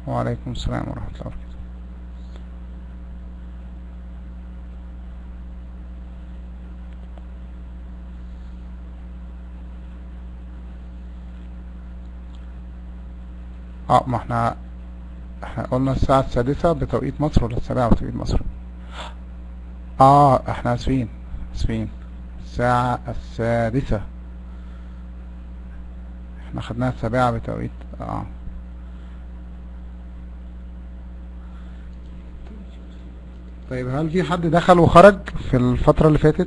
وعليكم السلام ورحمة الله وبركاته اه ما احنا احنا قلنا الساعة السادسة بتوقيت مصر ولا السابعة بتوقيت مصر اه احنا اسفين اسفين الساعة السادسة احنا خدناها السابعة بتوقيت اه طيب هل في حد دخل وخرج في الفترة اللي فاتت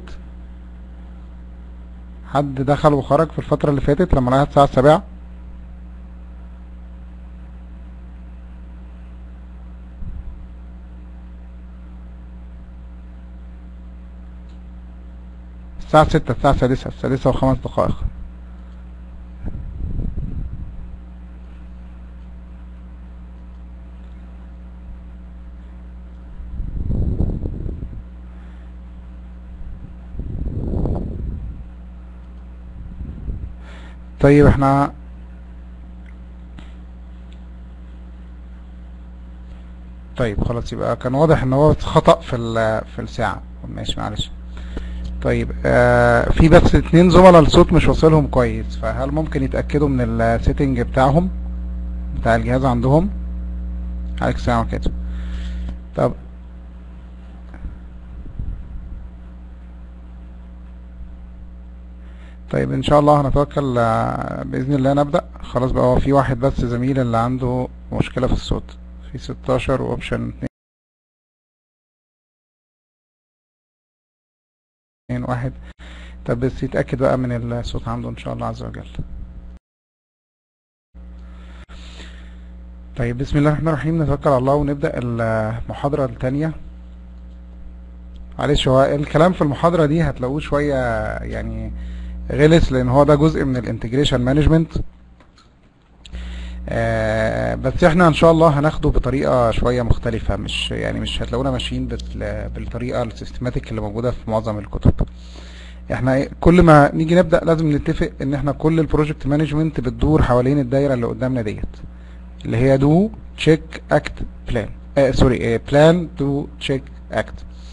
حد دخل وخرج في الفترة اللي فاتت لما لقاها الساعة السابعة الساعة ستة الساعة السادسة السادسة وخمس دقائق طيب احنا طيب خلاص يبقى كان واضح ان هو خطأ في ال- في الساعة ماشي معلش طيب آه في بس اتنين زملاء الصوت مش واصلهم كويس فهل ممكن يتأكدوا من السيتنج بتاعهم بتاع الجهاز عندهم عليك السلام عليكم طب طيب ان شاء الله هنتوكل آه، باذن الله نبدا خلاص بقى هو في واحد بس زميل اللي عنده مشكله في الصوت في 16 واوبشن 2 واحد طب بس يتاكد بقى من الصوت عنده ان شاء الله عز وجل طيب بسم الله الرحمن الرحيم نتوكل على الله ونبدا المحاضره الثانيه معلش هو الكلام في المحاضره دي هتلاقوه شويه يعني غلس لان هو ده جزء من الانتجريشن مانجمنت آه بس احنا ان شاء الله هناخده بطريقه شويه مختلفه مش يعني مش هتلاقونا ماشيين بال- بالطريقه السيستماتيك اللي موجوده في معظم الكتب احنا إيه، كل ما نيجي نبدا لازم نتفق ان احنا كل البروجكت مانجمنت بتدور حوالين الدايره اللي قدامنا ديت اللي هي دو تشيك اكت بلان آه سوري بلان دو تشيك اكت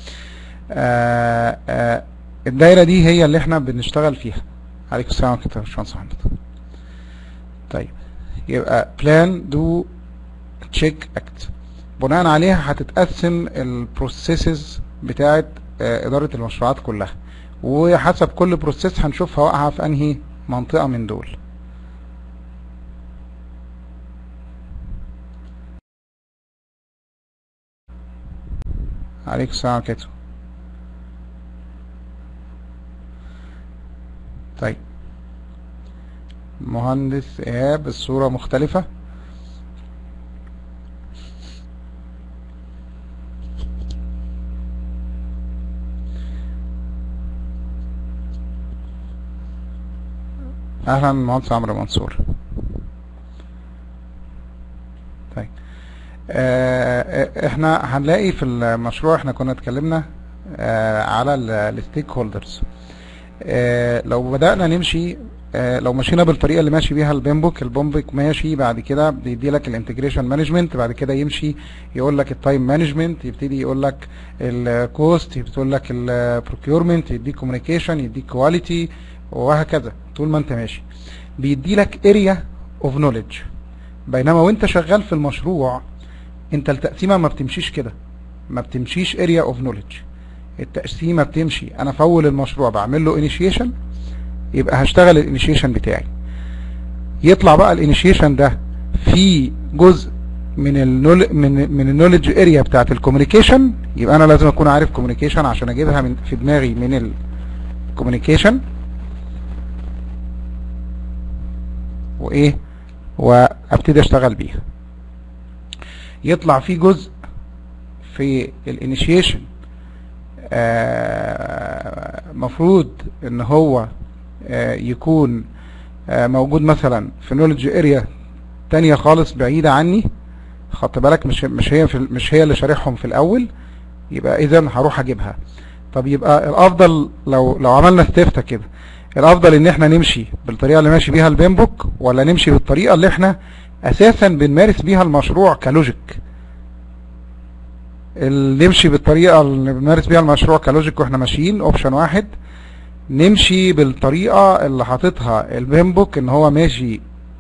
آه آه الدايرة دي هي اللي احنا بنشتغل فيها عليكم السلام ورحمة الله يا باشمهندس محمد طيب يبقى plan do check act بناء عليها هتتقسم البروسيسز بتاعت آه، إدارة المشروعات كلها وحسب كل بروسيس هنشوفها واقعة في أنهي منطقة من دول عليكم السلام ورحمة الله طيب مهندس إيهاب الصورة مختلفة أهلا مهندس عمرو منصور طيب آه، احنا هنلاقي في المشروع احنا كنا اتكلمنا آه، على الستيك هولدرز لو بدأنا نمشي آه، لو مشينا بالطريقه اللي ماشي بيها البيمبوك البومبك ماشي بعد كده بيدي لك الانتجريشن مانجمنت بعد كده يمشي يقول لك التايم مانجمنت يبتدي يقول لك الكوست يقول لك البروكيورمنت يديك كوميونيكيشن يديك كواليتي وهكذا طول ما انت ماشي بيدي لك اريا اوف نوليدج بينما وانت شغال في المشروع انت التقسيمه ما بتمشيش كده ما بتمشيش اريا اوف نوليدج التقسيمه بتمشي انا في اول المشروع بعمل له انيشيشن يبقى هشتغل الانيشيشن بتاعي يطلع بقى الانيشيشن ده في جزء من النول من من النولج اريا بتاعت الكوميونيكيشن يبقى انا لازم اكون عارف كوميونيكيشن عشان اجيبها من في دماغي من الكوميونيكيشن وايه وابتدي اشتغل بيها يطلع في جزء في الانيشيشن مفروض ان هو آه، يكون آه، موجود مثلا في نولج اريا تانية خالص بعيدة عني خدت بالك مش مش هي في مش هي اللي شارحهم في الاول يبقى اذا هروح اجيبها طب يبقى الافضل لو لو عملنا استفتة كده الافضل ان احنا نمشي بالطريقة اللي ماشي بيها البيمبوك ولا نمشي بالطريقة اللي احنا اساسا بنمارس بيها المشروع كلوجيك اللي نمشي بالطريقة اللي بنمارس بيها المشروع كلوجيك واحنا ماشيين اوبشن واحد نمشي بالطريقة اللي حاططها البيمبوك ان هو ماشي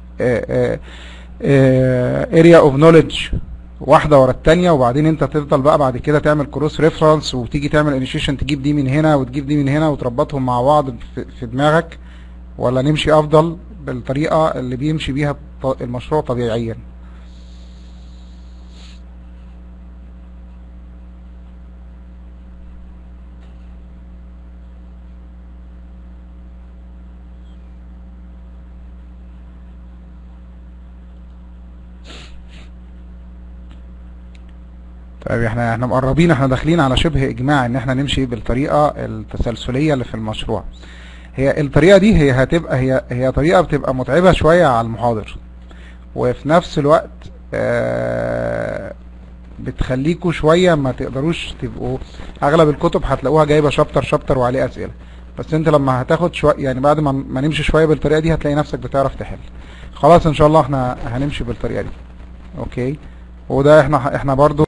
اريا اوف نوليدج واحدة ورا التانية وبعدين انت تفضل بقى بعد كده تعمل كروس ريفرنس وتيجي تعمل انيشيشن تجيب دي من هنا وتجيب دي من هنا وتربطهم مع بعض في- في دماغك ولا نمشي افضل بالطريقة اللي بيمشي بيها الط- المشروع طبيعيا طيب احنا احنا مقربين احنا داخلين على شبه اجماع ان احنا نمشي بالطريقة التسلسلية اللي في المشروع هي الطريقة دي هي هتبقى هي هي طريقة بتبقى متعبة شوية على المحاضر وفي نفس الوقت آه، بتخليكوا شوية ما تقدروش تبقوا اغلب الكتب هتلاقوها جايبة شابتر شابتر وعليه اسئلة بس انت لما هتاخد شوية يعني بعد ما ما نمشي شوية بالطريقة دي هتلاقي نفسك بتعرف تحل خلاص ان شاء الله احنا هنمشي بالطريقة دي اوكي وده احنا احنا برضو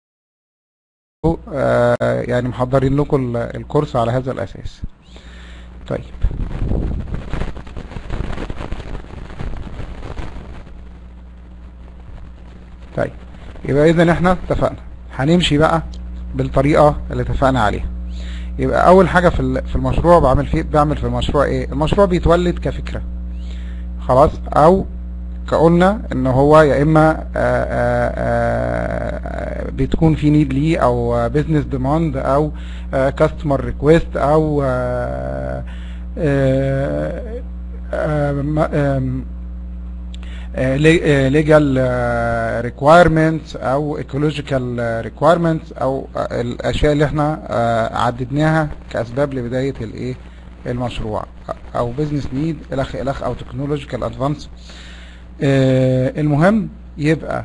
آه، يعني محضرين لكم ال- الكورس على هذا الاساس طيب طيب يبقى اذا احنا اتفقنا هنمشي بقى بالطريقة اللي اتفقنا عليها يبقى اول حاجة في ال- في المشروع بعمل فيه بعمل في المشروع ايه المشروع بيتولد كفكرة خلاص او كقلنا ان هو يا اما آه، آه، آه، بتكون في نيد ليه او بزنس ديماند او كاستمر ريكويست او ليجال ريكوايرمنتس او ايكولوجيكال ريكوايرمنتس او آه، الاشياء اللي احنا آه، عددناها كاسباب لبدايه الايه المشروع او بزنس نيد الخ الخ او تكنولوجيكال ادفانس آه، المهم يبقى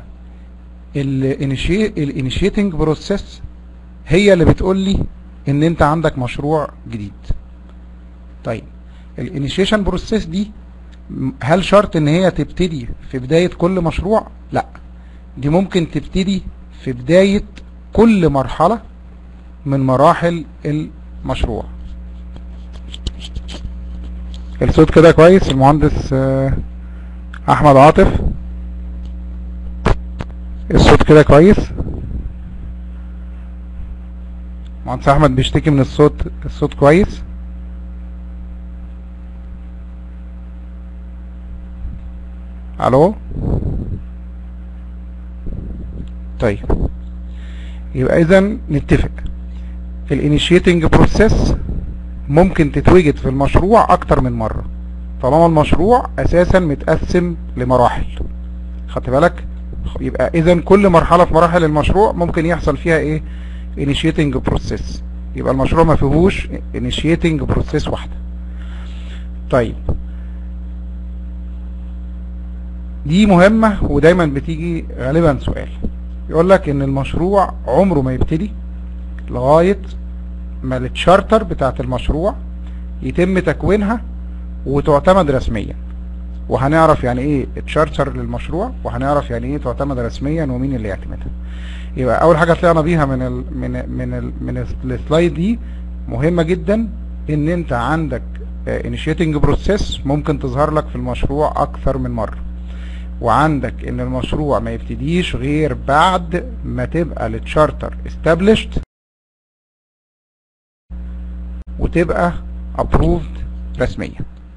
الانيشيتنج بروسيس هي اللي بتقول لي ان انت عندك مشروع جديد طيب الانيشيشن بروسيس دي م- هل شرط ان هي تبتدي في بداية كل مشروع لا دي ممكن تبتدي في بداية كل مرحلة من مراحل المشروع الصوت كده كويس المهندس آه، احمد عاطف الصوت كده كويس مهندس احمد بيشتكي من الصوت الصوت كويس الو طيب يبقى اذا نتفق الانيشيتنج بروسيس ممكن تتوجد في المشروع اكتر من مرة طالما المشروع اساسا متقسم لمراحل خدت بالك يبقى اذا كل مرحلة في مراحل المشروع ممكن يحصل فيها ايه initiating process يبقى المشروع ما فيهوش initiating process واحدة طيب دي مهمة ودايما بتيجي غالبا سؤال يقول لك ان المشروع عمره ما يبتدي لغاية ما التشارتر بتاعت المشروع يتم تكوينها وتعتمد رسميا وهنعرف يعني ايه تشارتر للمشروع وهنعرف يعني ايه تعتمد رسميا ومين اللي يعتمدها يبقى اول حاجه طلعنا بيها من ال من من ال من السلايد دي مهمه جدا ان انت عندك انيشيتنج بروسيس ممكن تظهر لك في المشروع اكثر من مره وعندك ان المشروع ما يبتديش غير بعد ما تبقى التشارتر established وتبقى approved رسميا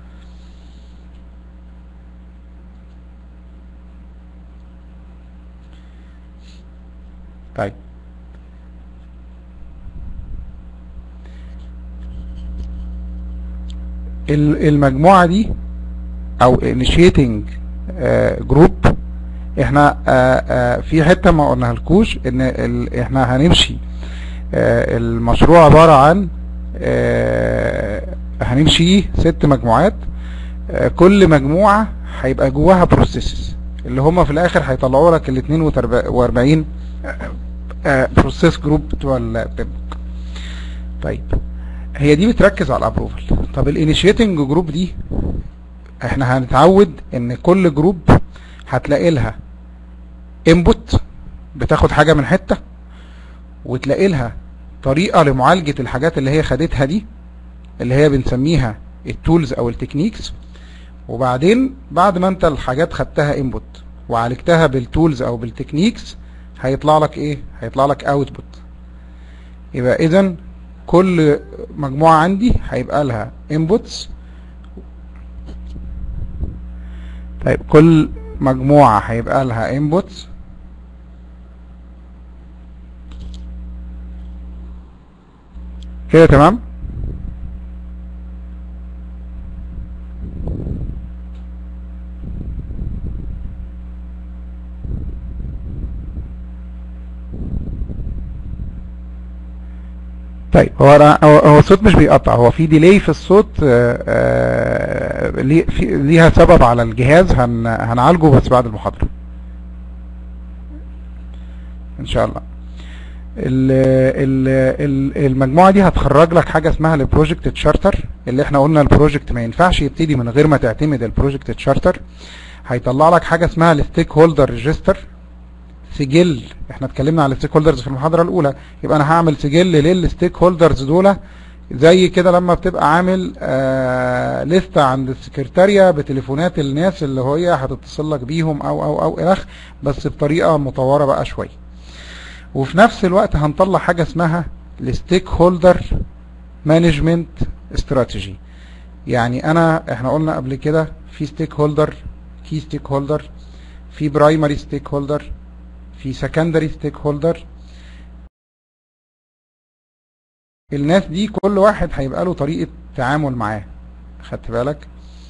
طيب ال- المجموعة دي او initiating جروب احنا آه، آه، في حتة ما قلناها لكوش ان ال- احنا هنمشي آه، المشروع عبارة عن آه، هنمشي ست مجموعات آه، كل مجموعة هيبقى جواها بروسيسز اللي هم في الاخر هيطلعوا لك ال 42 بروسيس جروب بتوع البيب طيب هي دي بتركز على الابروفل طب الانيشيتنج جروب دي احنا هنتعود ان كل جروب هتلاقي لها input بتاخد حاجة من حتة وتلاقي لها طريقة لمعالجة الحاجات اللي هي خدتها دي اللي هي بنسميها التولز او التكنيكس وبعدين بعد ما انت الحاجات خدتها انبوت وعالجتها بالتولز او بالتكنيكس هيطلع لك ايه هيطلع لك اوتبوت يبقى اذا كل مجموعة عندي هيبقى لها انبوتس طيب كل مجموعة هيبقى لها انبوتس كده تمام طيب هو أنا- هو هو الصوت مش بيقطع هو في ديلي في الصوت آه، آه، ليه- في- ليها سبب على الجهاز هن هنعالجه بس بعد المحاضرة ان شاء الله ال ال ال المجموعة دي هتخرج لك حاجة اسمها البروجكت تشارتر اللي احنا قلنا البروجكت ما ينفعش يبتدي من غير ما تعتمد البروجكت تشارتر هيطلع لك حاجة اسمها الستيك هولدر ريجستر سجل احنا اتكلمنا على الستيك هولدرز في المحاضرة الاولى يبقى انا هعمل سجل للستيك هولدرز دول زي كده لما بتبقى عامل آه لستة عند السكرتارية بتليفونات الناس اللي هي هتتصل لك بيهم او او او الخ بس بطريقة مطورة بقى شوية وفي نفس الوقت هنطلع حاجة اسمها الستيك هولدر مانجمنت استراتيجي يعني انا احنا قلنا قبل كده في ستيك هولدر كي ستيك هولدر في برايمري ستيك هولدر في سكندري ستيك هولدر الناس دي كل واحد هيبقى له طريقة تعامل معاه خدت بالك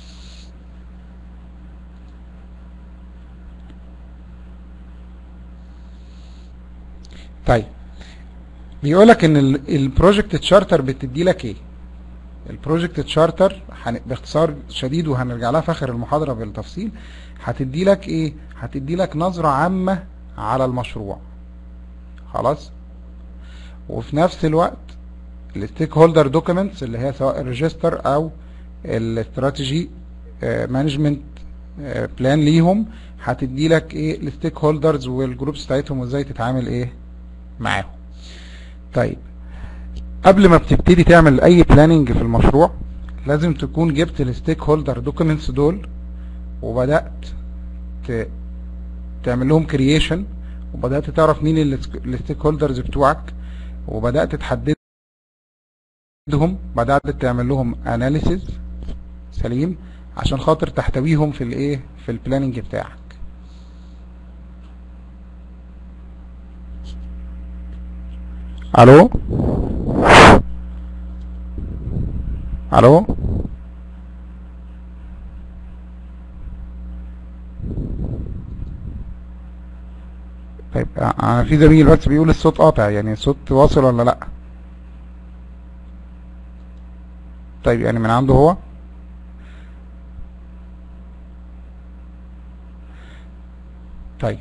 طيب بيقولك ان البروجكت تشارتر بتدي لك ايه البروجكت تشارتر باختصار شديد وهنرجع لها في اخر المحاضرة بالتفصيل هتدي لك ايه هتدي لك نظرة عامة على المشروع خلاص وفي نفس الوقت الستيك هولدر دوكيومنتس اللي هي سواء الريجستر او الاستراتيجي مانجمنت بلان ليهم هتدي لك ايه الستيك هولدرز والجروبس بتاعتهم وازاي تتعامل ايه معاهم طيب قبل ما بتبتدي تعمل اي بلاننج في المشروع لازم تكون جبت الستيك هولدر دوكيومنتس دول وبدأت ت... تعمل لهم كرييشن وبدأت تعرف مين الستيك هولدرز بتوعك وبدأت تحددهم بدأت تعمل لهم اناليسيز سليم عشان خاطر تحتويهم في الايه في البلاننج بتاعك الو الو طيب انا في زميل بس بيقول الصوت قاطع يعني الصوت واصل ولا لا طيب يعني من عنده هو طيب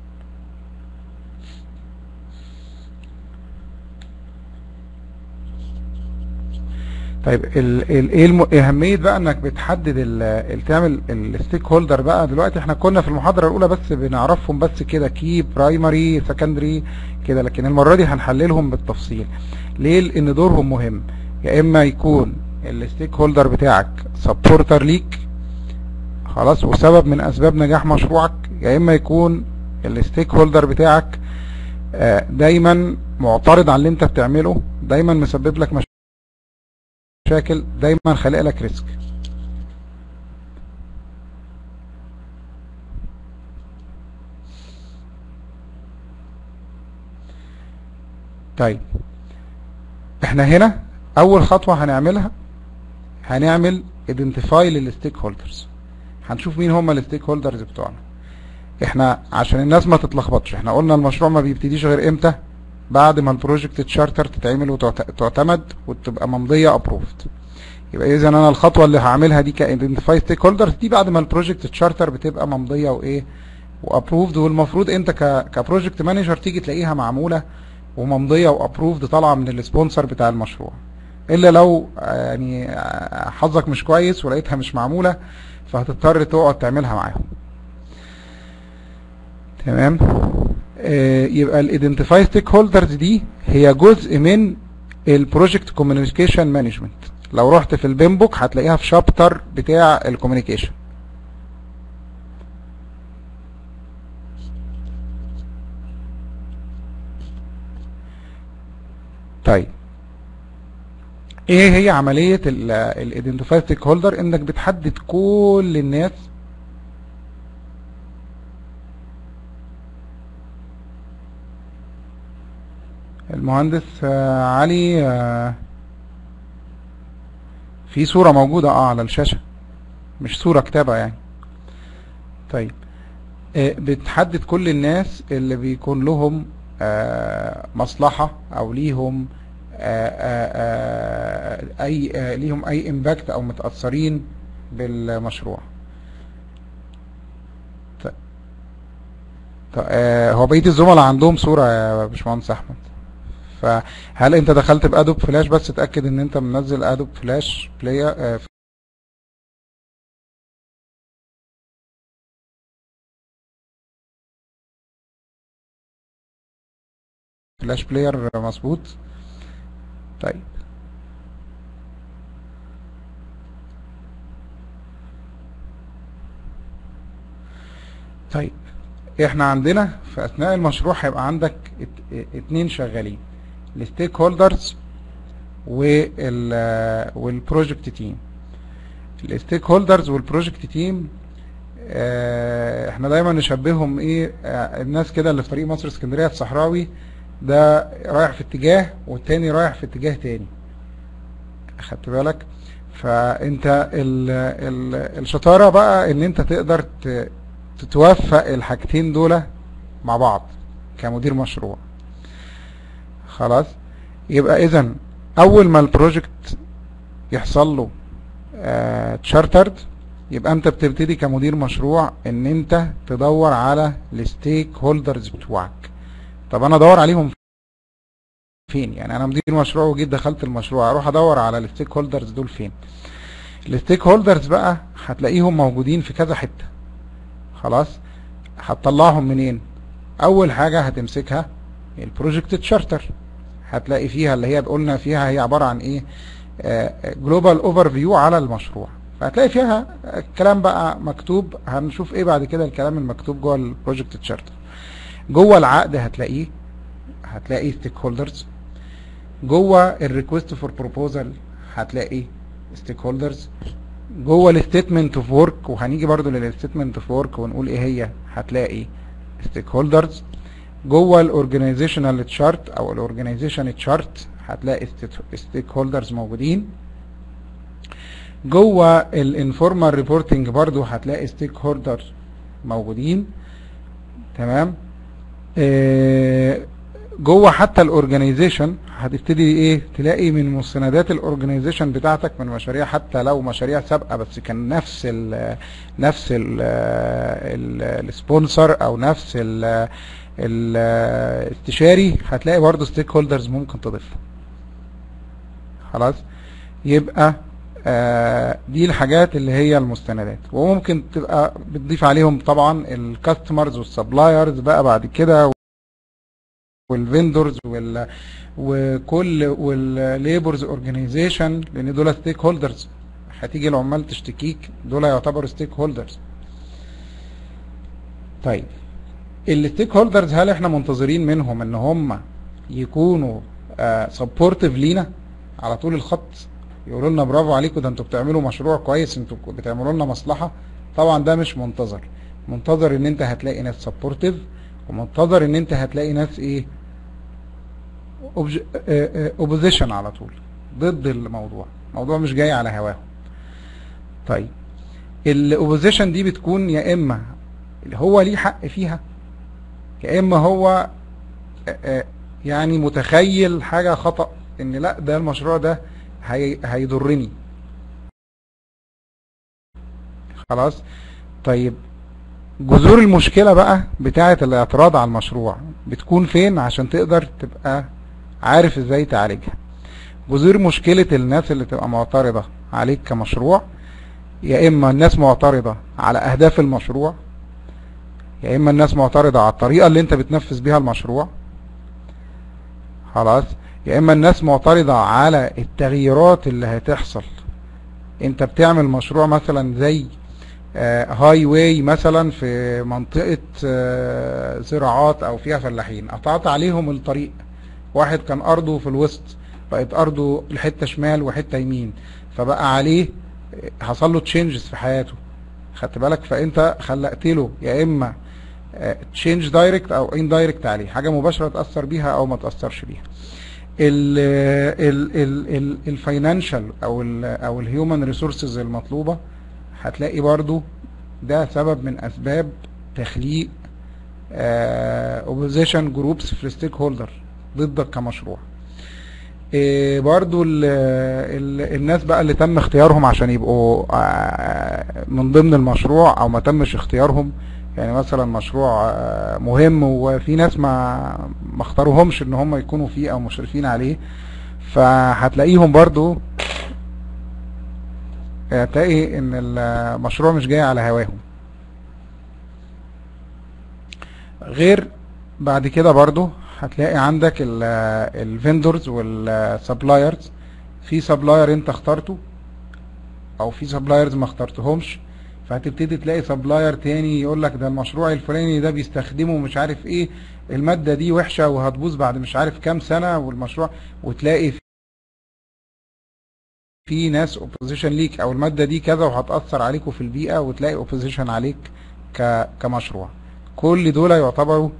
طيب ال ال ايه الم... اهميه بقى انك بتحدد ال ال تعمل الستيك هولدر بقى دلوقتي احنا كنا في المحاضره الاولى بس بنعرفهم بس كده كي برايمري سكندري كده لكن المره دي هنحللهم بالتفصيل ليه لان دورهم مهم يا اما يكون الستيك هولدر بتاعك سبورتر ليك خلاص وسبب من اسباب نجاح مشروعك يا اما يكون الستيك هولدر بتاعك دايما معترض على اللي انت بتعمله دايما مسبب لك مشاكل مشاكل دايما خلق لك ريسك طيب احنا هنا اول خطوة هنعملها هنعمل identify للستيك هولدرز هنشوف مين هم الستيك هولدرز بتوعنا احنا عشان الناس ما تتلخبطش احنا قلنا المشروع ما بيبتديش غير امتى بعد ما البروجكت تشارتر تتعمل وتعتمد وتبقى ممضية ابروفد يبقى اذا انا الخطوه اللي هعملها دي كايدنتيفاي ستيك هولدرز دي بعد ما البروجكت تشارتر بتبقى ممضيه وايه وابروفد والمفروض انت ك كبروجكت مانجر تيجي تلاقيها معموله وممضيه وابروفد طالعه من السبونسر بتاع المشروع الا لو يعني حظك مش كويس ولقيتها مش معموله فهتضطر تقعد تعملها معاهم تمام آه، يبقى الايدنتيفاي ستيك هولدرز دي هي جزء من البروجكت كوميونيكيشن مانجمنت لو رحت في البيم بوك هتلاقيها في شابتر بتاع الكوميونيكيشن طيب ايه هي عملية الايدنتيفاي ستيك هولدر انك بتحدد كل الناس المهندس آه، علي آه، في صورة موجودة اه على الشاشة مش صورة كتابة يعني طيب آه، بتحدد كل الناس اللي بيكون لهم مصلحة او ليهم اي ليهم اي امباكت او متأثرين بالمشروع طيب. طيب، هو بقية الزملاء عندهم صورة يا باشمهندس احمد فهل انت دخلت بادوب فلاش بس تأكد ان انت منزل ادوب فلاش بلاير فلاش بلاير مظبوط طيب طيب احنا عندنا في اثناء المشروع هيبقى عندك اتنين شغالين الستيك هولدرز والبروجكت تيم الستيك هولدرز والبروجكت تيم احنا دايما نشبههم ايه آه، الناس كده اللي في طريق مصر اسكندريه الصحراوي ده رايح في اتجاه والتاني رايح في اتجاه تاني اخدت بالك فانت ال ال الشطاره بقى ان انت تقدر تتوفق الحاجتين دول مع بعض كمدير مشروع خلاص يبقى اذا اول ما البروجكت يحصل له تشارترد آه، يبقى انت بتبتدي كمدير مشروع ان انت تدور على الستيك هولدرز بتوعك طب انا ادور عليهم فين يعني انا مدير مشروع وجيت دخلت المشروع اروح ادور على الستيك هولدرز دول فين الستيك هولدرز بقى هتلاقيهم موجودين في كذا حته خلاص هتطلعهم منين اول حاجه هتمسكها البروجكت تشارتر هتلاقي فيها اللي هي قلنا فيها هي عبارة عن ايه جلوبال اوفر فيو على المشروع فهتلاقي فيها الكلام بقى مكتوب هنشوف ايه بعد كده الكلام المكتوب جوه البروجكت تشارتر جوه العقد هتلاقيه هتلاقي ستيك هولدرز جوه الريكوست فور بروبوزال هتلاقي ستيك هولدرز جوه الستيتمنت اوف ورك وهنيجي برضو للستيتمنت اوف ورك ونقول ايه هي هتلاقي ستيك هولدرز جوه الاورجنايزيشنال تشارت او الاورجنايزيشن تشارت هتلاقي ستيك هولدرز موجودين جوه الانفورمال ريبورتنج برضو هتلاقي ستيك هولدرز موجودين تمام آه جوه حتى الاورجنايزيشن هتبتدي ايه تلاقي من مستندات الاورجنايزيشن بتاعتك من مشاريع حتى لو مشاريع سابقه بس كان نفس ال نفس السبونسر او نفس ال الاستشاري هتلاقي برضه ستيك هولدرز ممكن تضيفها خلاص يبقى آه دي الحاجات اللي هي المستندات وممكن تبقى بتضيف عليهم طبعا الكاستمرز والسبلايرز بقى بعد كده والفندورز وال وكل والليبرز اورجانيزيشن لان دول ستيك هولدرز هتيجي العمال تشتكيك دول يعتبروا ستيك هولدرز طيب الستيك هولدرز هل احنا منتظرين منهم ان هم يكونوا سبورتيف آه لينا على طول الخط يقولوا لنا برافو عليكم ده انتوا بتعملوا مشروع كويس انتوا بتعملوا لنا مصلحه طبعا ده مش منتظر منتظر ان انت هتلاقي ناس سبورتيف ومنتظر ان انت هتلاقي ناس ايه اوبوزيشن آه، آه، على طول ضد الموضوع الموضوع مش جاي على هواهم طيب الاوبوزيشن دي بتكون يا اما هو ليه حق فيها يا اما هو يعني متخيل حاجة خطأ ان لا ده المشروع ده هي هيضرني خلاص طيب جذور المشكلة بقى بتاعة الاعتراض على المشروع بتكون فين عشان تقدر تبقى عارف ازاي تعالجها جذور مشكلة الناس اللي تبقى معترضة عليك كمشروع يا اما الناس معترضة على اهداف المشروع يا اما الناس معترضة على الطريقة اللي انت بتنفذ بيها المشروع خلاص يا اما الناس معترضة على التغييرات اللي هتحصل انت بتعمل مشروع مثلا زي هاي واي مثلا في منطقة آه، زراعات او فيها فلاحين قطعت عليهم الطريق واحد كان ارضه في الوسط بقت ارضه الحتة شمال وحتة يمين فبقى عليه حصل له تشينجز في حياته خدت بالك فانت خلقت له يا اما تشينج دايركت او ان دايركت عليه حاجة مباشرة تأثر بيها او ما تأثرش بيها الفاينانشال او ال او الهيومن ريسورسز المطلوبة هتلاقي برضو ده سبب من اسباب تخليق اوبوزيشن جروبس في الستيك هولدر ضدك كمشروع إيه برضو ال ال الناس بقى اللي تم اختيارهم عشان يبقوا آه، من ضمن المشروع او ما تمش اختيارهم يعني مثلا مشروع آه، مهم وفي ناس ما ما اختاروهمش ان هم يكونوا فيه او مشرفين عليه فهتلاقيهم برضو هتلاقي ان المشروع مش جاي على هواهم غير بعد كده برضو هتلاقي عندك الفندورز والسبلايرز في سبلاير انت اخترته او في سبلايرز ما اخترتهمش فهتبتدي تلاقي سبلاير تاني يقول لك ده المشروع الفلاني ده بيستخدمه مش عارف ايه المادة دي وحشة وهتبوظ بعد مش عارف كام سنة والمشروع وتلاقي في ناس اوبوزيشن ليك او المادة دي كذا وهتأثر عليكم في البيئة وتلاقي اوبوزيشن عليك ك كمشروع كل دول يعتبروا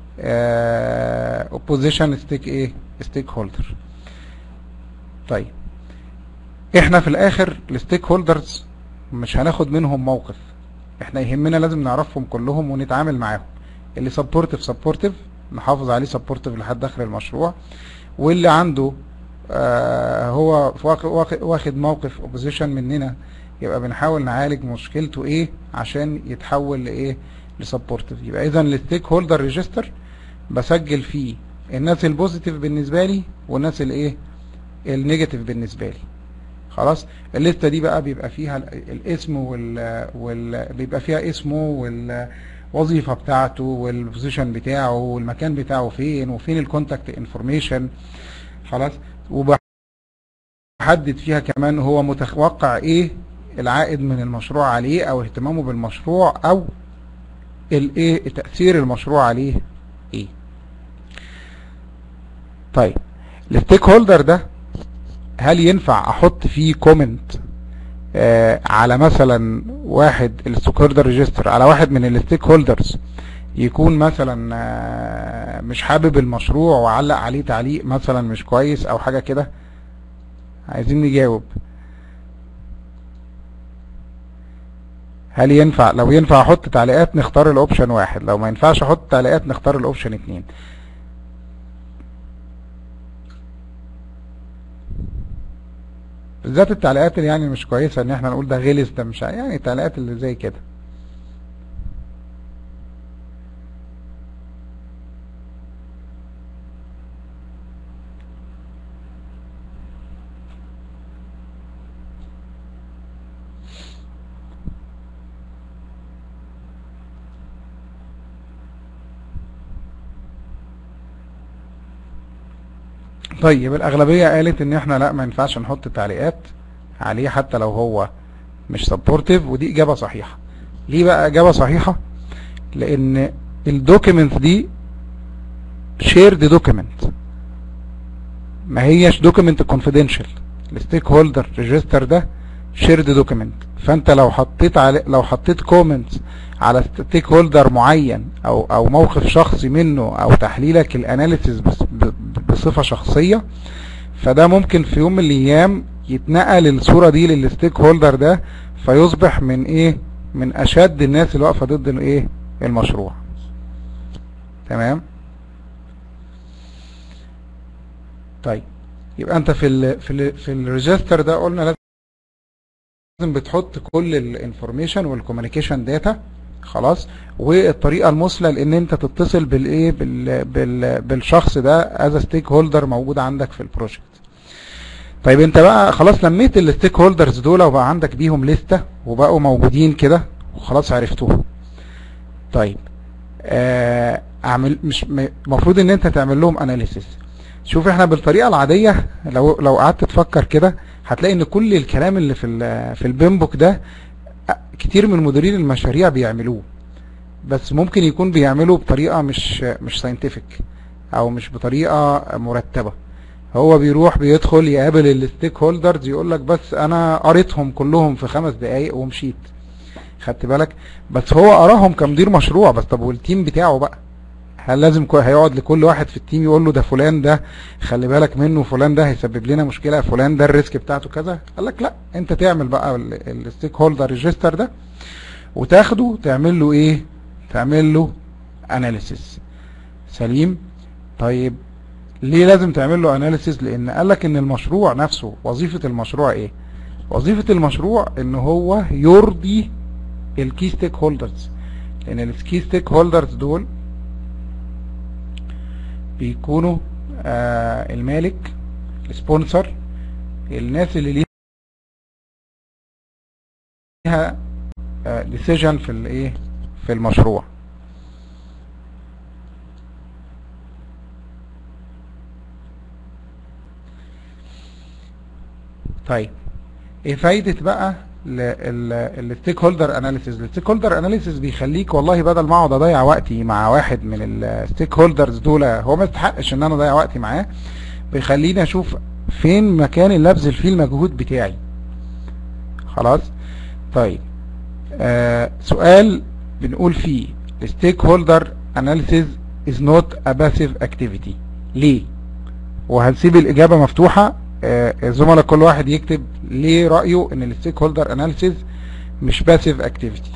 اوبوزيشن ستيك ايه ستيك هولدر طيب احنا في الاخر الستيك هولدرز مش هناخد منهم موقف احنا يهمنا لازم نعرفهم كلهم ونتعامل معاهم اللي سبورتيف سبورتيف نحافظ عليه سبورتيف لحد اخر المشروع واللي عنده آه هو واخد واخد موقف اوبوزيشن مننا يبقى بنحاول نعالج مشكلته ايه عشان يتحول لايه لسبورتيف يبقى اذا الستيك هولدر ريجستر بسجل فيه الناس البوزيتيف بالنسبه لي والناس الايه النيجاتيف بالنسبه لي خلاص الليسته دي بقى بيبقى فيها الاسم وال, وال... بيبقى فيها اسمه والوظيفه بتاعته والبوزيشن بتاعه والمكان بتاعه فين وفين الكونتاكت انفورميشن خلاص وبحدد فيها كمان هو متوقع ايه العائد من المشروع عليه او اهتمامه بالمشروع او الايه تأثير المشروع عليه ايه طيب الستيك هولدر ده هل ينفع احط فيه كومنت آه على مثلا واحد الستيك هولدر ريجستر على واحد من الستيك هولدرز يكون مثلا آه مش حابب المشروع وعلق عليه تعليق مثلا مش كويس او حاجة كده عايزين نجاوب هل ينفع لو ينفع احط تعليقات نختار الاوبشن واحد لو ما ينفعش احط تعليقات نختار الاوبشن اتنين بالذات التعليقات اللي يعني مش كويسة ان احنا نقول ده غلس ده مش يعني التعليقات اللي زي كده طيب الأغلبية قالت ان احنا لا ما ينفعش نحط تعليقات عليه حتى لو هو مش سبورتيف ودي إجابة صحيحة ليه بقى إجابة صحيحة لأن الدوكيمنت دي شيرد دوكيمنت ما هيش دوكيمنت كونفيدنشال الستيك هولدر ريجستر ده شيرد دوكيمنت فانت لو حطيت على لو حطيت كومنتس على ستيك هولدر معين او او موقف شخصي منه او تحليلك الاناليسيس بصفة شخصية فده ممكن في يوم من الايام يتنقل الصورة دي للستيك هولدر ده فيصبح من ايه من اشد الناس اللي واقفة ضد الايه المشروع تمام طيب يبقى انت في ال في ال في الريجستر ده قلنا لازم بتحط كل الانفورميشن والكوميونيكيشن داتا خلاص والطريقه المثلى لان انت تتصل بالايه بال بال بالشخص ده از ستيك هولدر موجود عندك في البروجكت طيب انت بقى خلاص لميت الستيك هولدرز دول وبقى عندك بيهم لستة وبقوا موجودين كده وخلاص عرفتوهم طيب آه، اعمل مش المفروض ان انت تعمل لهم اناليسيس شوف احنا بالطريقه العاديه لو لو قعدت تفكر كده هتلاقي ان كل الكلام اللي في ال في البيمبوك ده آه، كتير من مديرين المشاريع بيعملوه بس ممكن يكون بيعمله بطريقه مش مش ساينتفك او مش بطريقه مرتبه هو بيروح بيدخل يقابل الستيك هولدرز يقول لك بس انا قريتهم كلهم في خمس دقايق ومشيت خدت بالك بس هو قراهم كمدير مشروع بس طب والتيم بتاعه بقى هل لازم كو- هيقعد لكل واحد في التيم يقول له ده فلان ده خلي بالك منه فلان ده هيسبب لنا مشكله فلان ده الريسك بتاعته كذا قال لك لا انت تعمل بقى الستيك هولدر ريجستر ده وتاخده تعمل له ايه تعمل له اناليسيس سليم طيب ليه لازم تعمل له اناليسيس لان قال لك ان المشروع نفسه وظيفه المشروع ايه وظيفه المشروع ان هو يرضي الكي ستيك هولدرز لان الكي ستيك هولدرز دول بيكونوا آه المالك السبونسر الناس اللي ليها ديسيجن في الايه في المشروع طيب ايه فايدة بقى الستيك هولدر اناليسيز الستيك هولدر اناليسيز بيخليك والله بدل ما اقعد اضيع وقتي مع واحد من الستيك هولدرز دول هو ما يستحقش ان انا اضيع وقتي معاه بيخليني اشوف فين مكان اللي ابذل فيه المجهود بتاعي خلاص طيب آه سؤال بنقول فيه الستيك هولدر اناليسيز is not a passive activity ليه وهنسيب الاجابه مفتوحه آه الزملاء كل واحد يكتب ليه رايه ان الستيك هولدر اناليسيز مش passive activity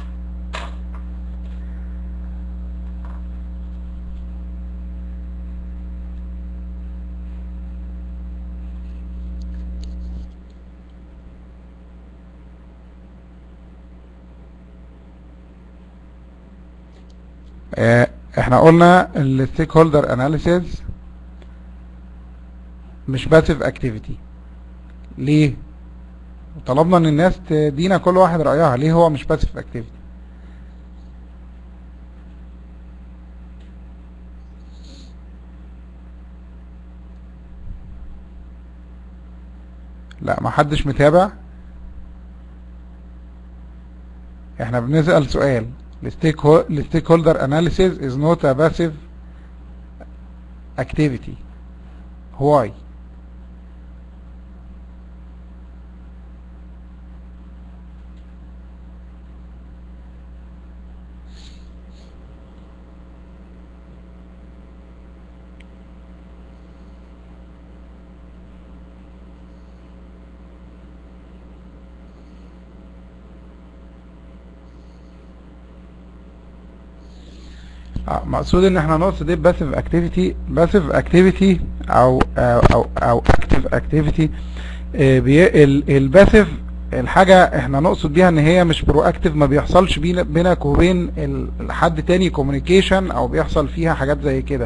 آه، احنا قلنا الستيك هولدر اناليسيز مش باسيف اكتيفيتي ليه طلبنا ان الناس تدينا كل واحد رايها ليه هو مش باسيف اكتيفيتي لا ما حدش متابع احنا بنسأل سؤال الستيك هو الستيك هولدر اناليسيز is not a passive activity why آه، مقصود ان احنا نقصد ايه باسيف اكتيفيتي باسيف اكتيفيتي او او او, أو اكتيف اكتيفيتي الباسيف الحاجة احنا نقصد بيها ان هي مش برو اكتيف ما بيحصلش بينا- بينك وبين ال- حد تاني كوميونيكيشن او بيحصل فيها حاجات زي كده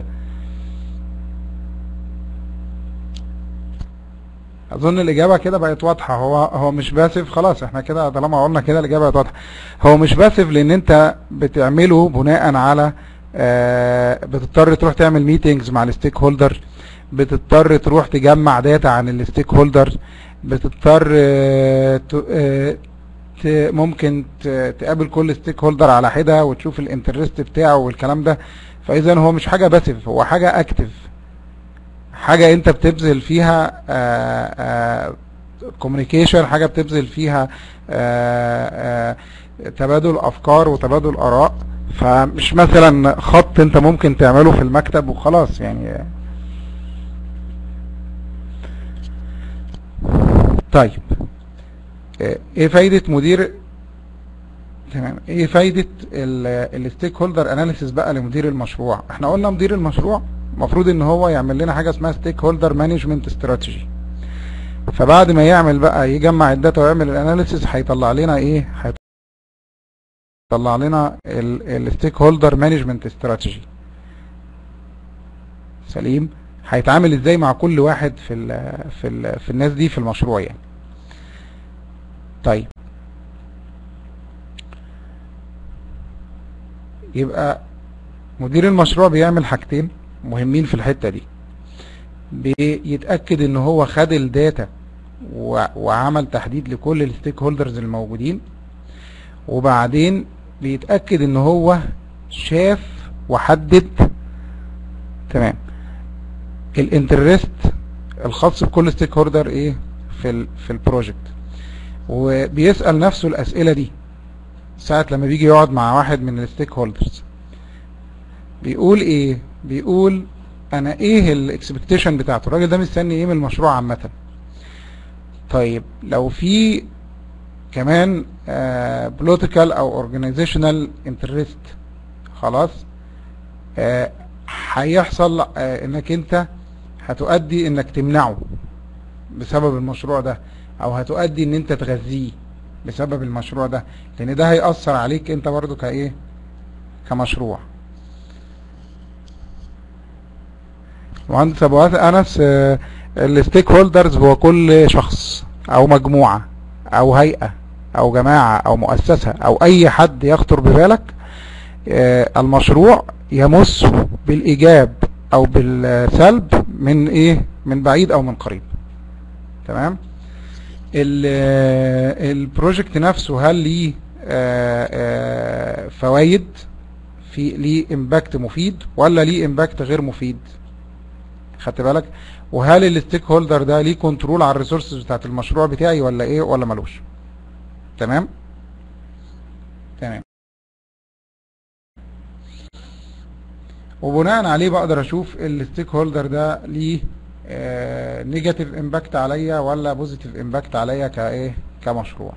اظن الاجابه كده بقت واضحه هو هو مش باسف خلاص احنا كده طالما قلنا كده الاجابه بقت واضحه هو مش باسف لان انت بتعمله بناء على آه، بتضطر تروح تعمل ميتينجز مع الستيك هولدر بتضطر تروح تجمع داتا عن الستيك هولدر بتضطر آه، ت- آه، ت- ممكن ت- تقابل كل ستيك هولدر على حده وتشوف الانترست بتاعه والكلام ده فاذا هو مش حاجه باسف هو حاجه اكتف حاجة انت بتبذل فيها كوميونيكيشن حاجة بتبذل فيها آه، آه، تبادل افكار وتبادل اراء فمش مثلا خط انت ممكن تعمله في المكتب وخلاص يعني طيب آه، ايه فايدة مدير تمام ايه فايدة الستيك هولدر اناليسيس بقى لمدير المشروع احنا قلنا مدير المشروع المفروض ان هو يعمل لنا حاجة اسمها ستيك هولدر مانجمنت استراتيجي فبعد ما يعمل بقى يجمع الداتا ويعمل الاناليسيس هيطلع لنا ايه هيطلع لنا الستيك هولدر مانجمنت استراتيجي سليم هيتعامل ازاي مع كل واحد في ال في ال في الناس دي في المشروع يعني طيب يبقى مدير المشروع بيعمل حاجتين مهمين في الحتة دي بيتأكد ان هو خد الداتا وعمل تحديد لكل الستيك هولدرز الموجودين وبعدين بيتأكد ان هو شاف وحدد تمام الانترست الخاص بكل ستيك هولدر ايه في ال في البروجكت وبيسأل نفسه الأسئلة دي ساعة لما بيجي يقعد مع واحد من الستيك هولدرز بيقول ايه بيقول انا ايه الاكسبكتيشن بتاعته الراجل ده مستني ايه من المشروع عامة طيب لو في كمان بوليتيكال او اورجانيزيشنال انترست خلاص آه، هيحصل آه، انك انت هتؤدي انك تمنعه بسبب المشروع ده او هتؤدي ان انت تغذيه بسبب المشروع ده لان ده هيأثر عليك انت برضو كايه كمشروع مهندس ابو انس الستيك هولدرز هو كل شخص او مجموعة او هيئة او جماعة او مؤسسة او اي حد يخطر ببالك آه، المشروع يمس بالايجاب او بالسلب من ايه من بعيد او من قريب تمام البروجكت نفسه هل ليه آه، آه، فوائد في ليه امباكت مفيد ولا ليه امباكت غير مفيد خدت بالك وهل الستيك هولدر ده ليه كنترول على الريسورسز بتاعت المشروع بتاعي ولا ايه ولا ملوش تمام تمام وبناء عليه بقدر اشوف الستيك هولدر ده ليه نيجاتيف امباكت عليا ولا بوزيتيف امباكت عليا كايه كمشروع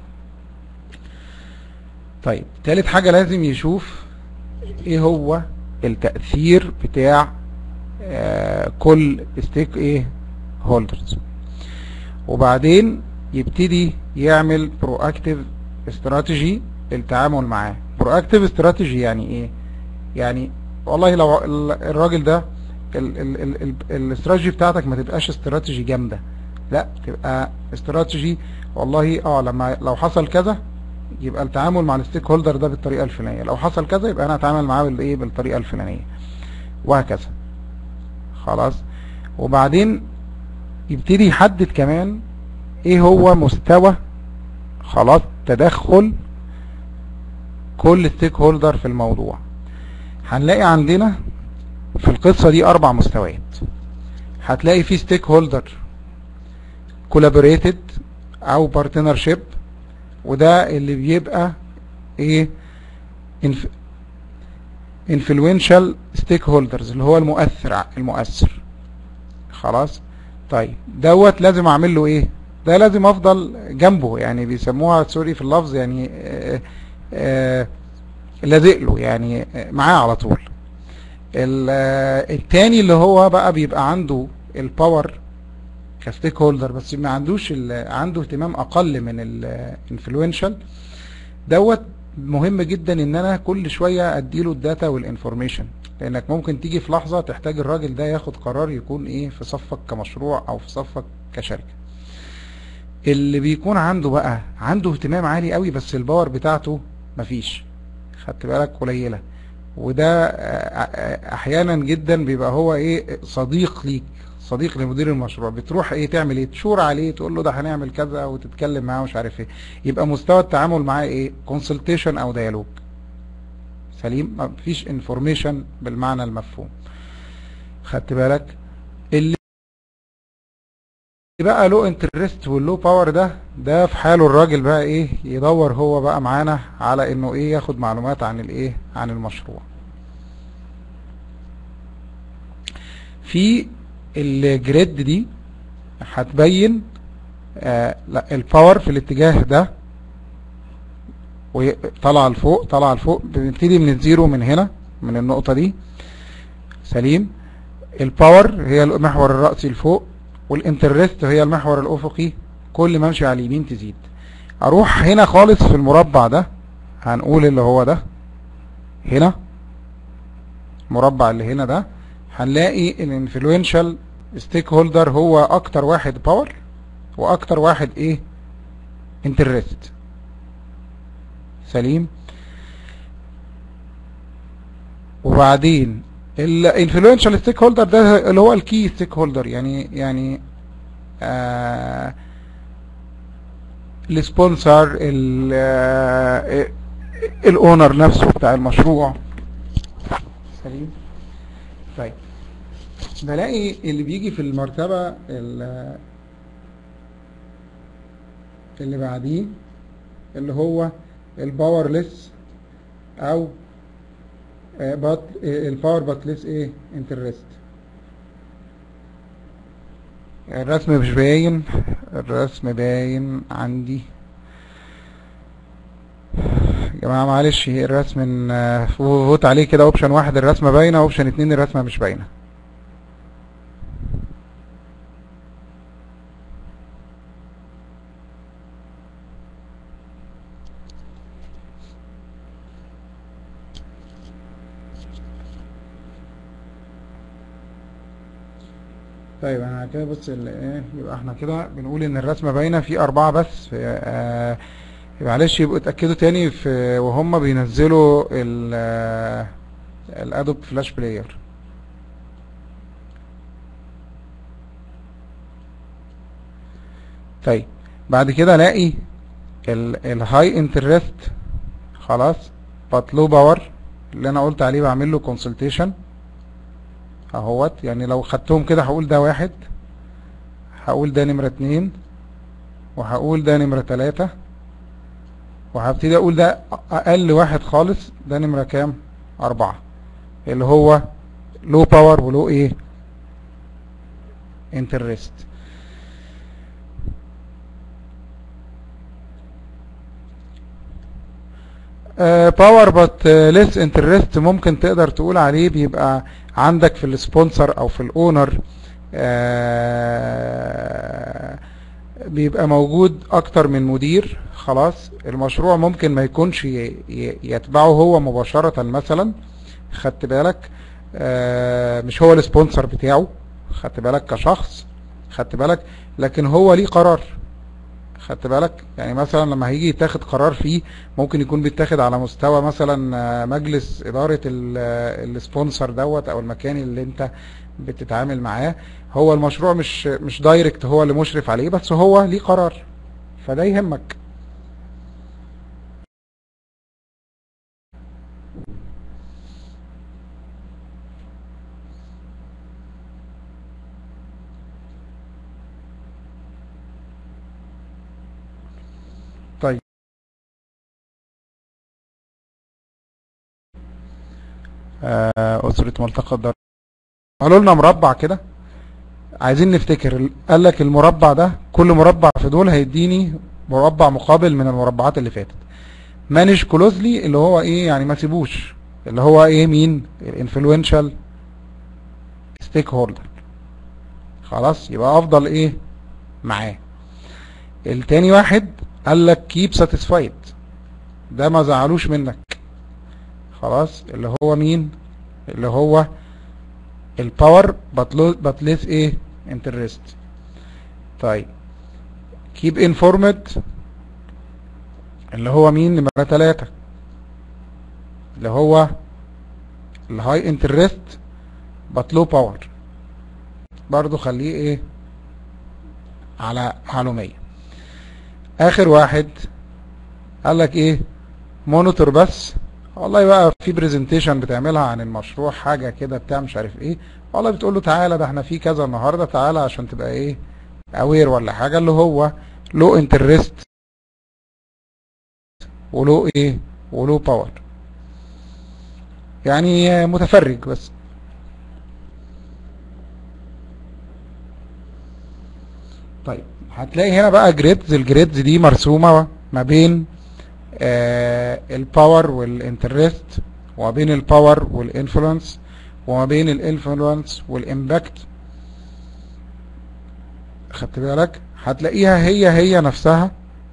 طيب تالت حاجة لازم يشوف ايه هو التأثير بتاع آه، كل ستيك ايه هولدرز وبعدين يبتدي يعمل برو اكتيف استراتيجي للتعامل معاه برو اكتيف استراتيجي يعني ايه يعني والله لو ال- الراجل ده الاستراتيجي بتاعتك ما تبقاش استراتيجي جامدة لا تبقى استراتيجي والله اه لما لو حصل كذا يبقى التعامل مع الستيك هولدر ده بالطريقة الفلانية لو حصل كذا يبقى انا اتعامل معاه بالايه بالطريقة الفلانية وهكذا خلاص وبعدين يبتدي يحدد كمان ايه هو مستوى خلاص تدخل كل ستيك هولدر في الموضوع هنلاقي عندنا في القصة دي اربع مستويات هتلاقي في ستيك هولدر كولابوريتد او بارتنرشيب وده اللي بيبقى ايه انفلونشال ستيك هولدرز اللي هو المؤثر المؤثر خلاص طيب دوت لازم اعمل له ايه ده لازم افضل جنبه يعني بيسموها سوري في اللفظ يعني آه، آه، لازق له يعني آه، معاه على طول ال- آه، التاني اللي هو بقى بيبقى عنده الباور كستيك هولدر بس ما عندوش ال- عنده اهتمام اقل من الانفلونشال دوت مهم جدا ان انا كل شوية اديله الداتا والانفورميشن لانك ممكن تيجي في لحظة تحتاج الراجل ده ياخد قرار يكون ايه في صفك كمشروع او في صفك كشركة اللي بيكون عنده بقى عنده اهتمام عالي قوي بس الباور بتاعته مفيش خدت بالك قليلة وده آه، آه، احيانا جدا بيبقى هو ايه صديق ليك صديق لمدير المشروع بتروح ايه تعمل ايه تشور عليه تقول له ده هنعمل كذا وتتكلم معاه مش عارف ايه يبقى مستوى التعامل معاه ايه كونسلتيشن او ديالوج سليم مفيش انفورميشن بالمعنى المفهوم خدت بالك اللي بقى له انترست واللو باور ده ده في حاله الراجل بقى ايه يدور هو بقى معانا على انه ايه ياخد معلومات عن الايه عن المشروع في الجريد دي هتبين آه لا الباور في الاتجاه ده وطلع لفوق طلع لفوق بنبتدي من الزيرو من هنا من النقطة دي سليم الباور هي المحور الرأسي لفوق والانترست هي المحور الأفقي كل ما امشي على اليمين تزيد اروح هنا خالص في المربع ده هنقول اللي هو ده هنا المربع اللي هنا ده هنلاقي الانفلونشال ستيك هولدر هو اكتر واحد باور واكتر واحد ايه انترست سليم وبعدين الانفلونشال ستيك هولدر ده اللي هو الكي ستيك هولدر يعني يعني آه السبونسر الاونر نفسه بتاع المشروع سليم طيب بلاقي اللي بيجي في المرتبة ال- اللي بعديه اللي هو الباورلس او بات الباور باتلس ايه انترست الرسم مش باين الرسم باين عندي يا جماعة معلش الرسم ان فوت عليه كده اوبشن واحد الرسمة باينة اوبشن اتنين الرسمة مش باينة طيب انا كده بص ال- ايه يبقى احنا كده بنقول ان الرسمة باينة في اربعة بس آه يبقى معلش يبقوا اتأكدوا تاني في وهم بينزلوا ال آه، الادوب فلاش بلاير طيب بعد كده الاقي الهاي انترست خلاص بطلو باور اللي انا قلت عليه بعمل له كونسلتيشن اهوت يعني لو خدتهم كده هقول ده واحد هقول ده نمرة اتنين وهقول ده نمرة تلاتة وهبتدي اقول ده اقل واحد خالص ده نمرة كام اربعة اللي هو لو باور ولو ايه انترست باور بات ليس انترست ممكن تقدر تقول عليه بيبقى عندك في السبونسر او في الاونر بيبقى موجود اكتر من مدير خلاص المشروع ممكن ما يكونش ي- ي- يتبعه هو مباشرة مثلا خدت بالك آه، مش هو السبونسر بتاعه خدت بالك كشخص خدت بالك لكن هو ليه قرار خدت بالك يعني مثلا لما هيجي يتاخد قرار فيه ممكن يكون بيتاخد على مستوى مثلا آه، مجلس إدارة ال- آه، السبونسر دوت او المكان اللي انت بتتعامل معاه هو المشروع مش مش دايركت هو اللي مشرف عليه بس هو ليه قرار فده يهمك طيب آه، أسرة ملتقى الدار قالوا لنا مربع كده عايزين نفتكر قال لك المربع ده كل مربع في دول هيديني مربع مقابل من المربعات اللي فاتت مانج كلوزلي اللي هو ايه يعني ما سيبوش اللي هو ايه مين الانفلونشال ستيك هولدر خلاص يبقى افضل ايه معاه التاني واحد قال لك كيب ساتيسفايد ده ما زعلوش منك خلاص اللي هو مين اللي هو الباور بتليس ايه انترست طيب keep informed اللي هو مين نمرة تلاتة اللي هو الهاي انترست بطلو باور برضو خليه ايه على معلومية اخر واحد قال لك ايه مونيتور بس والله بقى في برزنتيشن بتعملها عن المشروع حاجة كده بتاع مش عارف ايه والله بتقول له تعالى ده احنا في كذا النهاردة تعالى عشان تبقى ايه اوير ولا حاجة اللي هو لو انترست ولو ايه ولو باور يعني متفرج بس طيب هتلاقي هنا بقى جريدز الجريدز دي مرسومة ما بين آه الباور والانترست وما بين الباور والانفلونس وما بين الانفلونس والامباكت خدت بالك هتلاقيها هي هي نفسها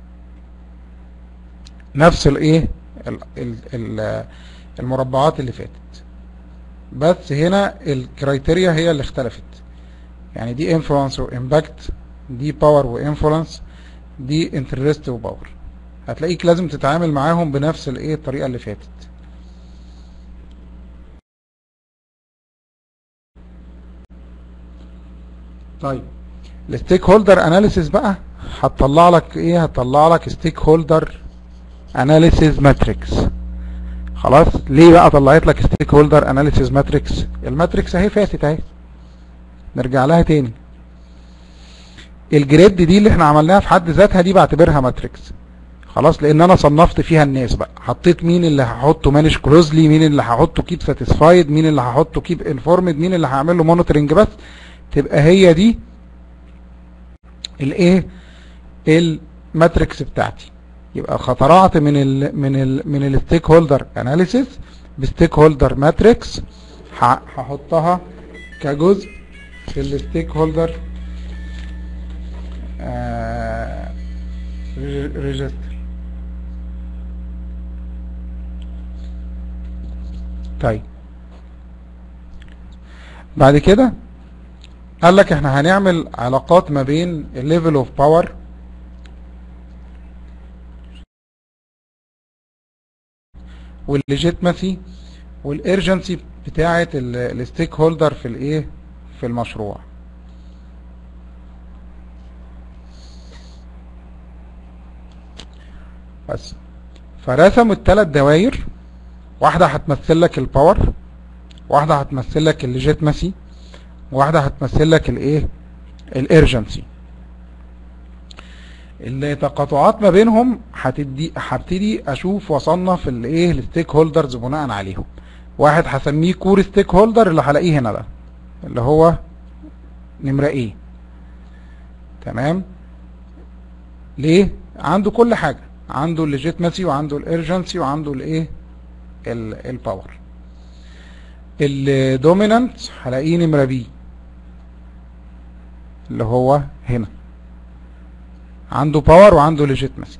نفس الايه ال- ال- ال- المربعات اللي فاتت بس هنا الكرايتيريا هي اللي اختلفت يعني دي انفلونس وامباكت دي باور وانفلونس دي انترست وباور هتلاقيك لازم تتعامل معاهم بنفس الايه الطريقه اللي فاتت طيب الستيك هولدر اناليسيس بقى هتطلع لك ايه هتطلع لك ستيك هولدر اناليسيس ماتريكس خلاص ليه بقى طلعت لك ستيك هولدر اناليسيس ماتريكس الماتريكس اهي فاتت اهي نرجع لها تاني الجريد دي اللي احنا عملناها في حد ذاتها دي بعتبرها ماتريكس خلاص لان انا صنفت فيها الناس بقى حطيت مين اللي هحطه مانج كلوزلي مين اللي هحطه كيب ساتيسفايد مين اللي هحطه كيب انفورمد مين اللي هعمل له مونيتورنج بس تبقى هي دي الايه الماتريكس بتاعتي يبقى خطرات من ال من ال من الستيك هولدر اناليسيس بستيك هولدر ماتريكس هحطها كجزء في الستيك هولدر ريجستر طيب بعد كده قال لك احنا هنعمل علاقات ما بين الليفل اوف باور والليجيتمسي والارجنسي بتاعه الستيك هولدر في الايه في المشروع بس فرسموا الثلاث دوائر واحدة هتمثل لك الباور واحدة هتمثل لك الليجيتمسي واحدة هتمثل لك الايه الارجنسي التقاطعات ما بينهم هتدي هبتدي اشوف واصنف الايه الستيك هولدرز بناء عليهم واحد هسميه كور ستيك هولدر اللي هلاقيه هنا ده اللي هو نمرة ايه تمام ليه عنده كل حاجة عنده الليجيتمسي وعنده الارجنسي وعنده الايه الباور الدومينانت هلاقيه نمرة بي اللي هو هنا عنده باور وعنده ليجيتمسي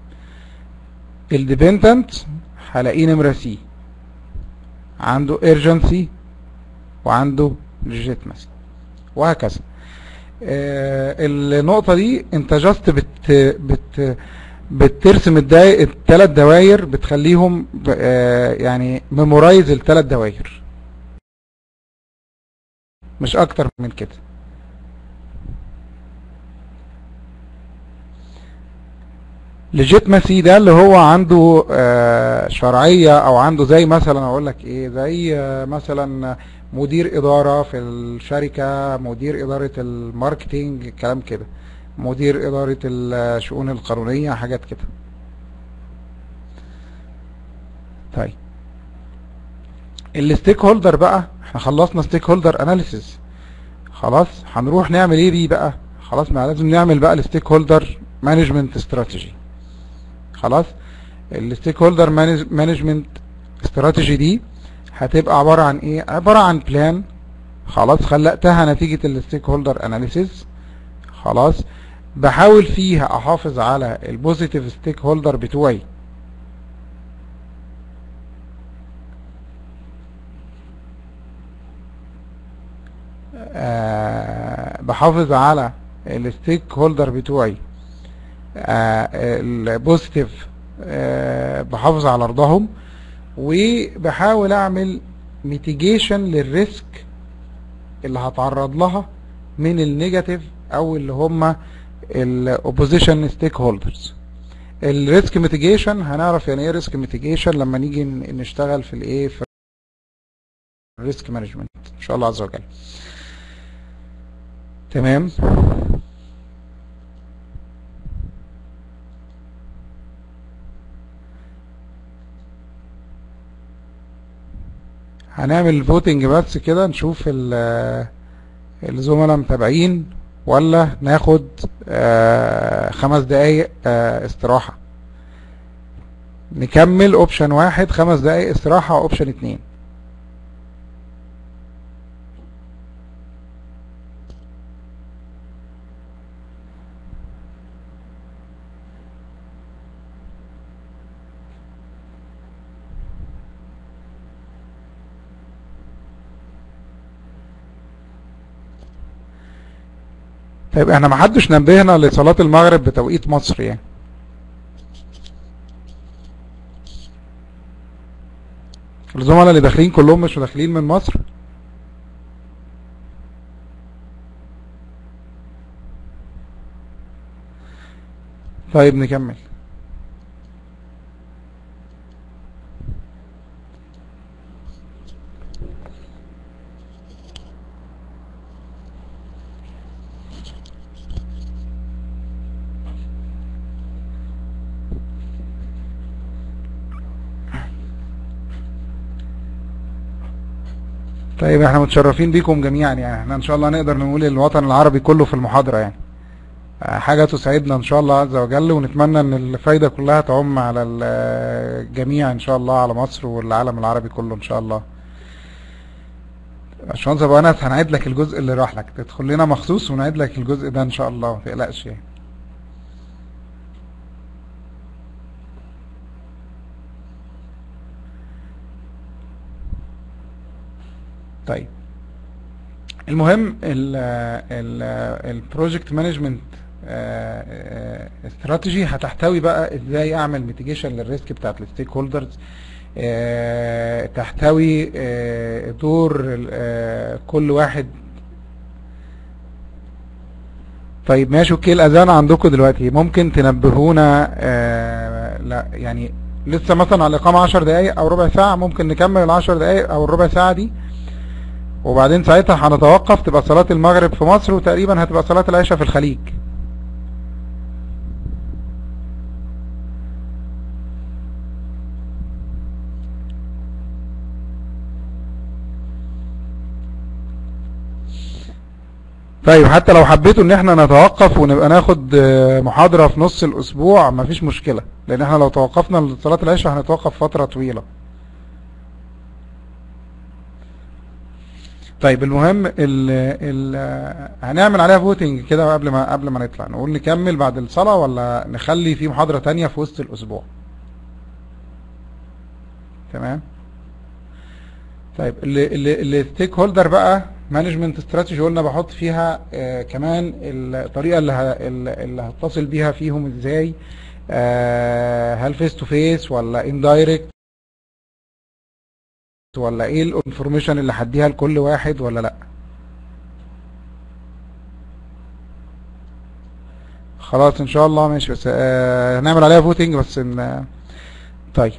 الديبندنت هلاقيه نمرة سي عنده urgency وعنده legitimacy وهكذا آه النقطة دي انت جاست بت بت بترسم الداي... الثلاث دواير بتخليهم آه يعني ميمورايز الثلاث دواير مش اكتر من كده ليجيتمسي ده اللي هو عنده آه شرعية او عنده زي مثلا اقول لك ايه زي آه مثلا مدير ادارة في الشركة مدير ادارة الماركتينج كلام كده مدير ادارة الشؤون القانونية حاجات كده طيب الستيك هولدر بقى احنا خلصنا ستيك هولدر اناليسيس خلاص هنروح نعمل ايه بيه بقى خلاص ما لازم نعمل بقى الستيك هولدر مانجمنت استراتيجي خلاص الستيك هولدر مانجمنت استراتيجي دي هتبقى عبارة عن ايه عبارة عن بلان خلاص خلقتها نتيجة الستيك هولدر اناليسيس خلاص بحاول فيها احافظ على البوزيتيف ستيك هولدر بتوعي أه بحافظ على الستيك هولدر بتوعي أه البوزيتيف أه بحافظ على رضاهم وبحاول اعمل ميتيجيشن للريسك اللي هتعرض لها من النيجاتيف او اللي هم الاوبوزيشن ستيك هولدرز الريسك ميتيجيشن هنعرف يعني ايه ريسك ميتيجيشن لما نيجي نشتغل في الايه في الريسك مانجمنت ان شاء الله عز وجل تمام هنعمل فوتنج بس كده نشوف الزملاء متابعين ولا ناخد آه خمس دقايق آه استراحة نكمل اوبشن واحد خمس دقايق استراحة اوبشن اتنين طيب احنا ما حدش نبهنا لصلاة المغرب بتوقيت مصر يعني الزملاء اللي داخلين كلهم مش داخلين من مصر طيب نكمل طيب احنا متشرفين بيكم جميعا يعني احنا ان شاء الله نقدر نقول الوطن العربي كله في المحاضرة يعني آه، حاجة تسعدنا ان شاء الله عز وجل ونتمنى ان الفايدة كلها تعم على الجميع ان شاء الله على مصر والعالم العربي كله ان شاء الله باشمهندس ابو انس هنعيد لك الجزء اللي راح لك تدخل لنا مخصوص ونعيد لك الجزء ده ان شاء الله ما تقلقش يعني طيب المهم البروجكت مانجمنت استراتيجي هتحتوي بقى ازاي اعمل ميتيجيشن للريسك بتاعت الستيك هولدرز تحتوي آه، دور آه، كل واحد طيب ماشي اوكي الاذان عندكم دلوقتي ممكن تنبهونا آه، لا يعني لسه مثلا على الاقامه 10 دقائق او ربع ساعه ممكن نكمل ال 10 دقائق او الربع ساعه دي وبعدين ساعتها هنتوقف تبقى صلاة المغرب في مصر وتقريبا هتبقى صلاة العشاء في الخليج طيب حتى لو حبيتوا ان احنا نتوقف ونبقى ناخد محاضرة في نص الاسبوع مفيش مشكلة لان احنا لو توقفنا لصلاة العشاء هنتوقف فترة طويلة طيب المهم ال ال هنعمل عليها فوتنج كده قبل ما قبل ما نطلع نقول نكمل بعد الصلاة ولا نخلي في محاضرة تانية في وسط الأسبوع تمام طيب الستيك هولدر بقى مانجمنت استراتيجي قلنا بحط فيها آه كمان الطريقة اللي ه... اللي هتصل بيها فيهم ازاي آه هل فيس تو فيس ولا اندايركت ولا ايه الانفورميشن اللي هديها لكل واحد ولا لا خلاص ان شاء الله ماشي بس آه هنعمل عليها فوتنج بس ان طيب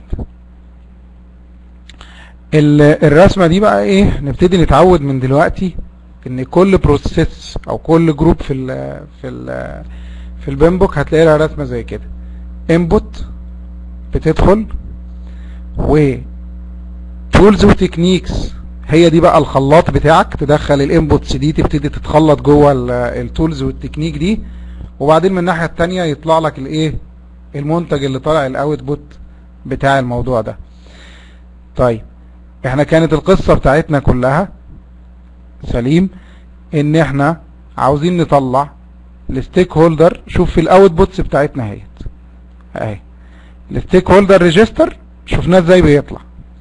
الرسمه دي بقى ايه نبتدي نتعود من دلوقتي ان كل بروسيس او كل جروب في ال في ال في البيمبوك هتلاقي لها رسمه زي كده انبوت بتدخل و تولز وتكنيكس هي دي بقى الخلاط بتاعك تدخل الانبوتس دي تبتدي تتخلط جوه التولز والتكنيك دي وبعدين من الناحيه الثانيه يطلع لك الايه المنتج اللي طالع الاوتبوت بتاع الموضوع ده طيب احنا كانت القصة بتاعتنا كلها سليم ان احنا عاوزين نطلع الستيك هولدر شوف في الاوتبوتس بتاعتنا اهيت اهي الستيك هولدر ريجستر شفناه ازاي بيطلع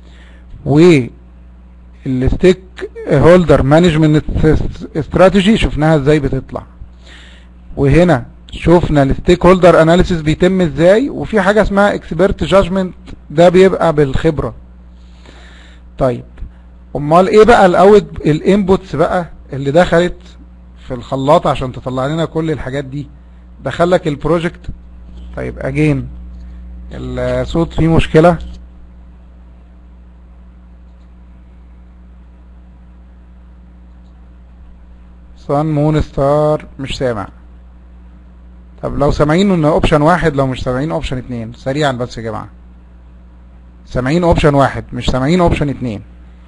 والستيك هولدر مانجمنت استراتيجي شفناها ازاي بتطلع وهنا شفنا الستيك هولدر اناليسيس بيتم ازاي وفي حاجه اسمها اكسبرت جادجمنت ده بيبقى بالخبره طيب امال ايه بقى الاوت الانبوتس بقى اللي دخلت في الخلاط عشان تطلع لنا كل الحاجات دي دخلك البروجكت طيب اجين الصوت فيه مشكله صن مون ستار مش سامع طب لو سامعين ان اوبشن واحد لو مش سامعين اوبشن اتنين سريعا بس يا جماعة سامعين اوبشن واحد مش سامعين اوبشن اتنين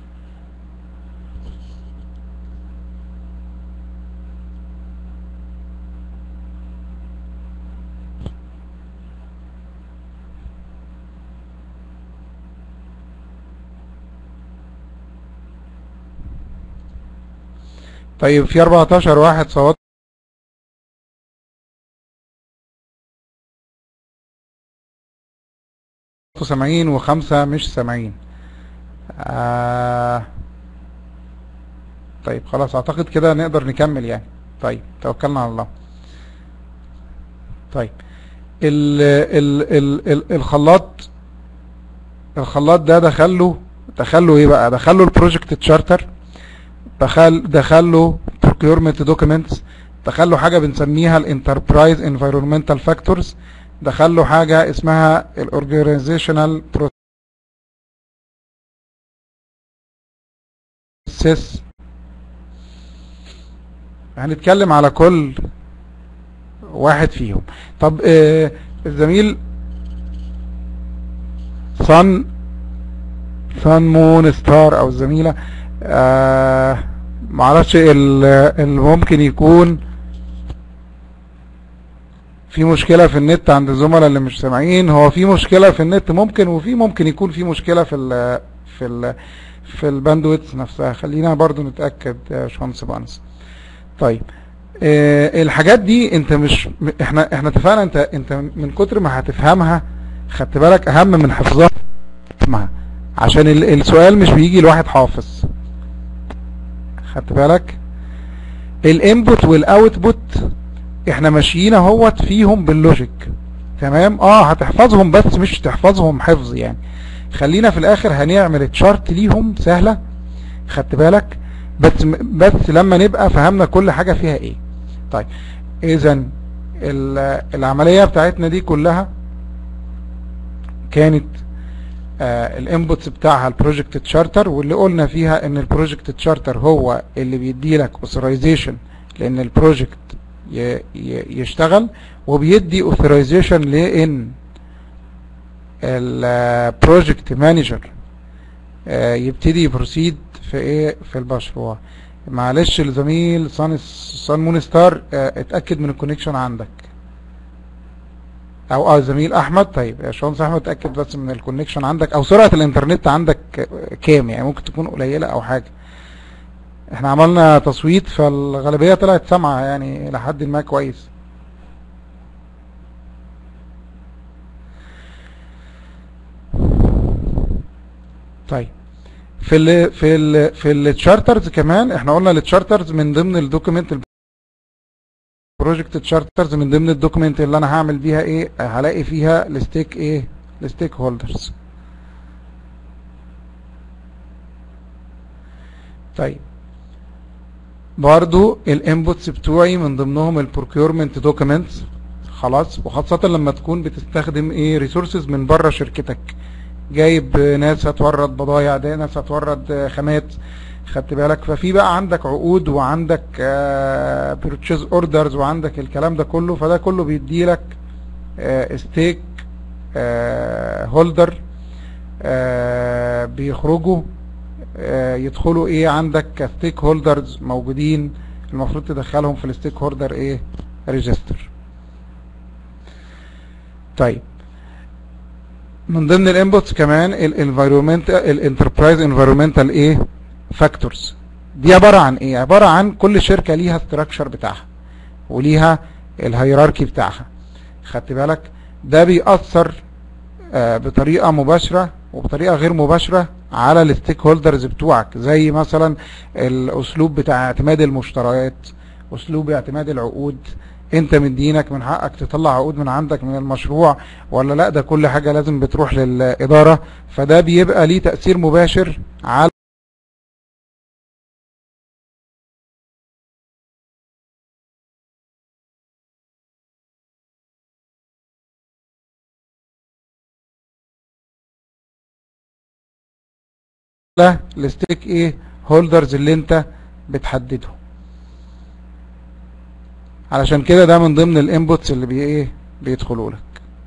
طيب في 14 واحد صوت سامعين وخمسة مش سامعين آه طيب خلاص اعتقد كده نقدر نكمل يعني طيب توكلنا على الله طيب ال ال ال ال الخلاط الخلاط ده دخله دخله ايه بقى دخله البروجكت تشارتر دخل دخل له procurement documents دخل له حاجه بنسميها الانتربرايز انفايرمنتال فاكتورز دخل له حاجة اسمها الاورجانيزيشنال بروسيس هنتكلم على كل واحد فيهم طب آه الزميل صن صن مون ستار او الزميلة آه معرفش اللي ممكن يكون في مشكلة في النت عند الزملاء اللي مش سامعين هو في مشكلة في النت ممكن وفي ممكن يكون في مشكلة في ال في ال في الباندويتس نفسها خلينا برضو نتأكد يا شمس بانس طيب اه الحاجات دي انت مش احنا احنا اتفقنا انت انت من كتر ما هتفهمها خدت بالك اهم من حفظها عشان السؤال مش بيجي لواحد حافظ خدت بالك الانبوت والاوتبوت احنا ماشيين اهوت فيهم باللوجيك تمام اه هتحفظهم بس مش تحفظهم حفظ يعني خلينا في الاخر هنعمل تشارت ليهم سهلة خدت بالك بس بس لما نبقى فهمنا كل حاجة فيها ايه طيب اذا العملية بتاعتنا دي كلها كانت آه الانبوتس بتاعها البروجكت تشارتر واللي قلنا فيها ان البروجكت تشارتر هو اللي بيدي لك اوثرايزيشن لان البروجكت يشتغل وبيدي اوثرايزيشن لان البروجكت مانجر يبتدي يبروسيد في ايه في المشروع معلش الزميل صن صن مون ستار اتاكد من الكونكشن عندك او اه زميل احمد طيب يا شمس احمد اتاكد بس من الكونكشن عندك او سرعه الانترنت عندك كام يعني ممكن تكون قليله او حاجه احنا عملنا تصويت فالغالبيه طلعت سامعه يعني لحد ما كويس طيب في ال في ال في التشارترز كمان احنا قلنا التشارترز من ضمن الدوكيمنت بروجكت تشارترز من ضمن الدوكيمنت اللي انا هعمل بيها ايه هلاقي فيها الستيك ايه الستيك هولدرز طيب برضو الانبوتس بتوعي من ضمنهم البروكيورمنت دوكيمنتس خلاص وخاصة لما تكون بتستخدم ايه ريسورسز من بره شركتك جايب ناس هتورد بضايع ده ناس هتورد خامات خدت بالك ففي بقى عندك عقود وعندك بيرتشيز اوردرز وعندك الكلام ده كله فده كله بيدي لك ستيك هولدر بيخرجوا يدخلوا ايه عندك كستيك هولدرز موجودين المفروض تدخلهم في الستيك هولدر ايه ريجستر طيب من ضمن الانبوتس كمان الانفيرومنت الانتربرايز انفيرومنتال ايه فاكتورز دي عبارة عن ايه عبارة عن كل شركة ليها استراكشر بتاعها وليها الهيراركي بتاعها خدت بالك ده بيأثر آه بطريقة مباشرة وبطريقة غير مباشرة على الستيك هولدرز بتوعك زي مثلا الاسلوب بتاع اعتماد المشتريات اسلوب اعتماد العقود انت مدينك من حقك تطلع عقود من عندك من المشروع ولا لا ده كل حاجة لازم بتروح للإدارة فده بيبقى ليه تأثير مباشر على الستيك ايه هولدرز اللي انت بتحدده علشان كده ده من ضمن الانبوتس اللي بي ايه بيدخلوا لك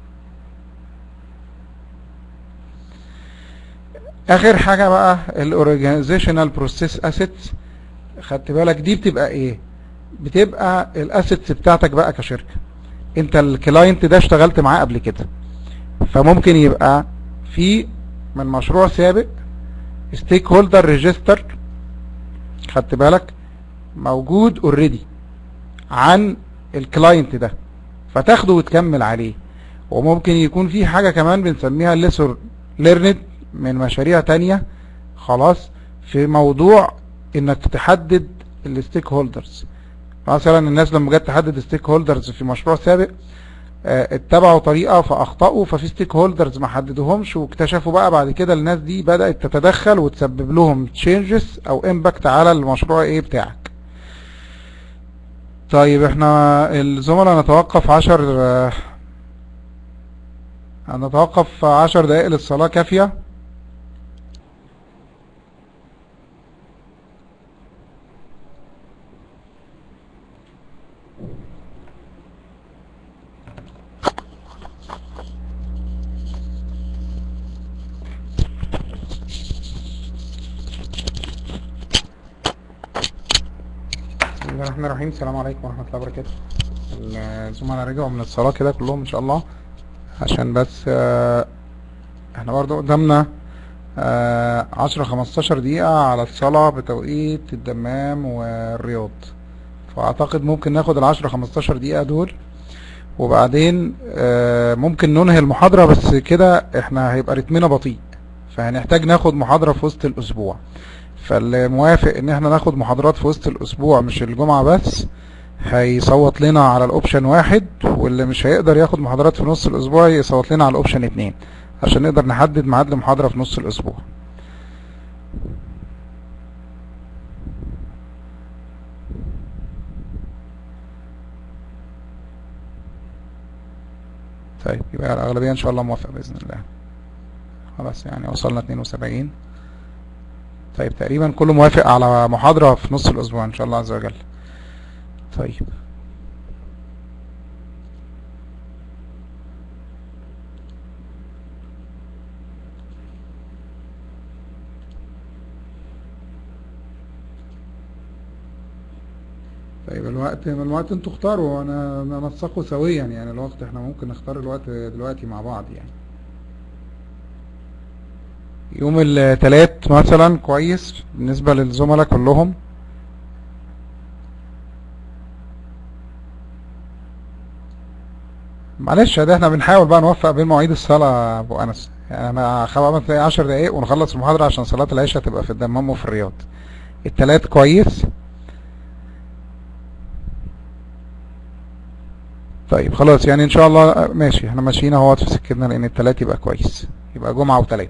اخر حاجة بقى الاورجانيزيشنال بروسيس اسيتس خدت بالك دي بتبقى ايه بتبقى الاسيتس بتاعتك بقى كشركة انت الكلاينت ده اشتغلت معاه قبل كده فممكن يبقى في من مشروع سابق ستيك هولدر ريجستر خدت بالك موجود اوريدي عن الكلاينت ده فتاخده وتكمل عليه وممكن يكون في حاجة كمان بنسميها ليسور ليرند من مشاريع تانية خلاص في موضوع انك تحدد الستيك هولدرز مثلا الناس لما جت تحدد ستيك هولدرز في مشروع سابق اه اتبعوا طريقة فاخطأوا ففي ستيك هولدرز ما حددوهمش واكتشفوا بقى بعد كده الناس دي بدأت تتدخل وتسبب لهم تشينجز او امباكت على المشروع ايه بتاعك طيب احنا الزملاء نتوقف عشر هنتوقف عشر دقائق للصلاة كافية بسم الله الرحمن الرحيم السلام عليكم ورحمة الله وبركاته الزملاء رجعوا من الصلاة كده كلهم ان شاء الله عشان بس آه، احنا برضو قدامنا عشرة خمستاشر دقيقة على الصلاة بتوقيت الدمام والرياض فاعتقد ممكن ناخد العشرة خمستاشر دقيقة دول وبعدين آه، ممكن ننهي المحاضرة بس كده احنا هيبقى رتمنا بطيء فهنحتاج ناخد محاضرة في وسط الاسبوع فاللي موافق ان احنا ناخد محاضرات في وسط الاسبوع مش الجمعة بس هيصوت لنا على الاوبشن واحد واللي مش هيقدر ياخد محاضرات في نص الاسبوع يصوت لنا على الاوبشن اتنين عشان نقدر نحدد ميعاد لمحاضرة في نص الاسبوع طيب يبقى الأغلبية إن شاء الله موافقة بإذن الله خلاص يعني وصلنا 72 طيب تقريبا كله موافق على محاضرة في نص الأسبوع إن شاء الله عز وجل طيب طيب الوقت الوقت انتوا اختاروا انا ننسقه سويا يعني الوقت احنا ممكن نختار الوقت دلوقتي مع بعض يعني يوم التلات مثلا كويس بالنسبة للزملاء كلهم معلش ده احنا بنحاول بقى نوفق بين مواعيد الصلاة يا ابو انس يعني انا خمس عشر دقايق ونخلص المحاضرة عشان صلاة العشاء تبقى في الدمام وفي الرياض التلات كويس طيب خلاص يعني ان شاء الله ماشي احنا ماشيين اهوت في سكتنا لان التلات يبقى كويس يبقى جمعة وتلات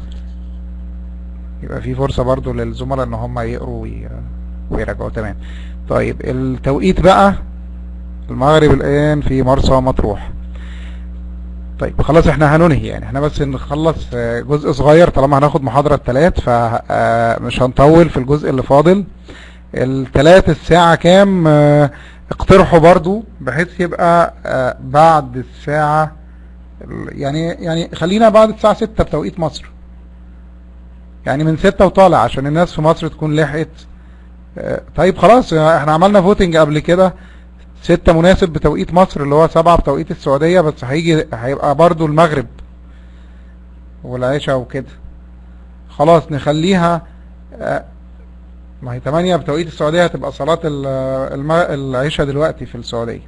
يبقى في فرصة برضو للزملاء ان هم يقروا وي- ويراجعوا تمام طيب التوقيت بقى المغرب الان في مرسى مطروح طيب خلاص احنا هننهي يعني احنا بس نخلص آه، جزء صغير طالما هناخد محاضرة التلات فمش هنطول في الجزء اللي فاضل التلات الساعة كام آه، اقترحوا برضو بحيث يبقى آه، بعد الساعة يعني يعني خلينا بعد الساعة ستة بتوقيت مصر يعني من ستة وطالع عشان الناس في مصر تكون لحقت آه، طيب خلاص آه، احنا عملنا فوتنج قبل كده ستة مناسب بتوقيت مصر اللي هو سبعة بتوقيت السعودية بس هيجي هيبقى برضو المغرب والعشاء وكده خلاص نخليها آه، ما هي تمانية بتوقيت السعودية هتبقى صلاة ال- الم- العشاء دلوقتي في السعودية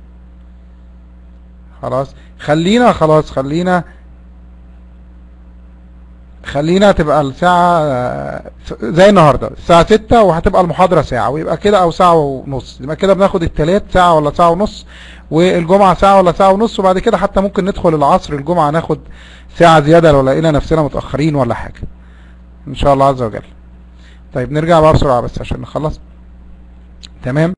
خلاص خلينا خلاص خلينا خلينا تبقى الساعة آه، زي النهاردة الساعة ستة وهتبقى المحاضرة ساعة ويبقى كده او ساعة ونص يبقى كده بناخد التلات ساعة ولا ساعة ونص والجمعة ساعة ولا ساعة ونص وبعد كده حتى ممكن ندخل العصر الجمعة ناخد ساعة زيادة لو لقينا نفسنا متأخرين ولا حاجة ان شاء الله عز وجل طيب نرجع بقى بسرعة بس عشان نخلص تمام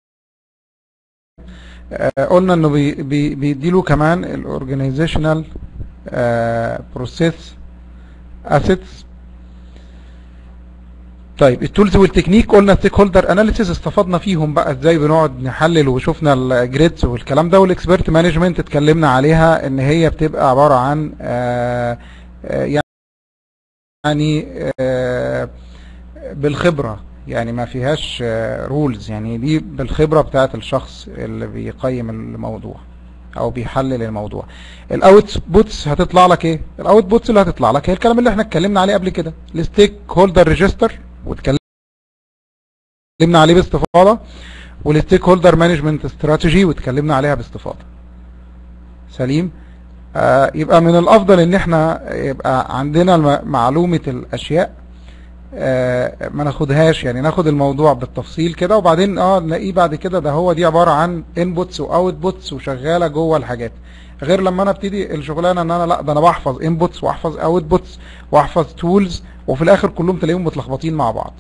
آه، قلنا انه بي بي بيديله كمان الاورجانيزيشنال بروسيس اسيتس طيب التولز والتكنيك قلنا ستيك هولدر اناليسيس استفدنا فيهم بقى ازاي بنقعد نحلل وشفنا الجريدز والكلام ده والاكسبرت مانجمنت اتكلمنا عليها ان هي بتبقى عبارة عن آه، آه، يعني آه، بالخبرة يعني ما فيهاش رولز يعني دي بالخبرة بتاعت الشخص اللي بيقيم الموضوع او بيحلل الموضوع الاوت بوتس هتطلع لك ايه الاوت بوتس اللي هتطلع لك هي الكلام اللي احنا اتكلمنا عليه قبل كده الستيك هولدر ريجستر واتكلمنا عليه باستفاضة والستيك هولدر مانجمنت استراتيجي واتكلمنا عليها باستفاضة سليم آه يبقى من الافضل ان احنا يبقى عندنا الم- معلومة الاشياء آه، ما ناخدهاش يعني ناخد الموضوع بالتفصيل كده وبعدين اه نلاقيه بعد كده ده هو دي عبارة عن انبوتس واوتبوتس وشغالة جوه الحاجات غير لما انا ابتدي الشغلانه ان انا لا ده انا بحفظ انبوتس واحفظ اوتبوتس واحفظ تولز وفي الاخر كلهم تلاقيهم متلخبطين مع بعض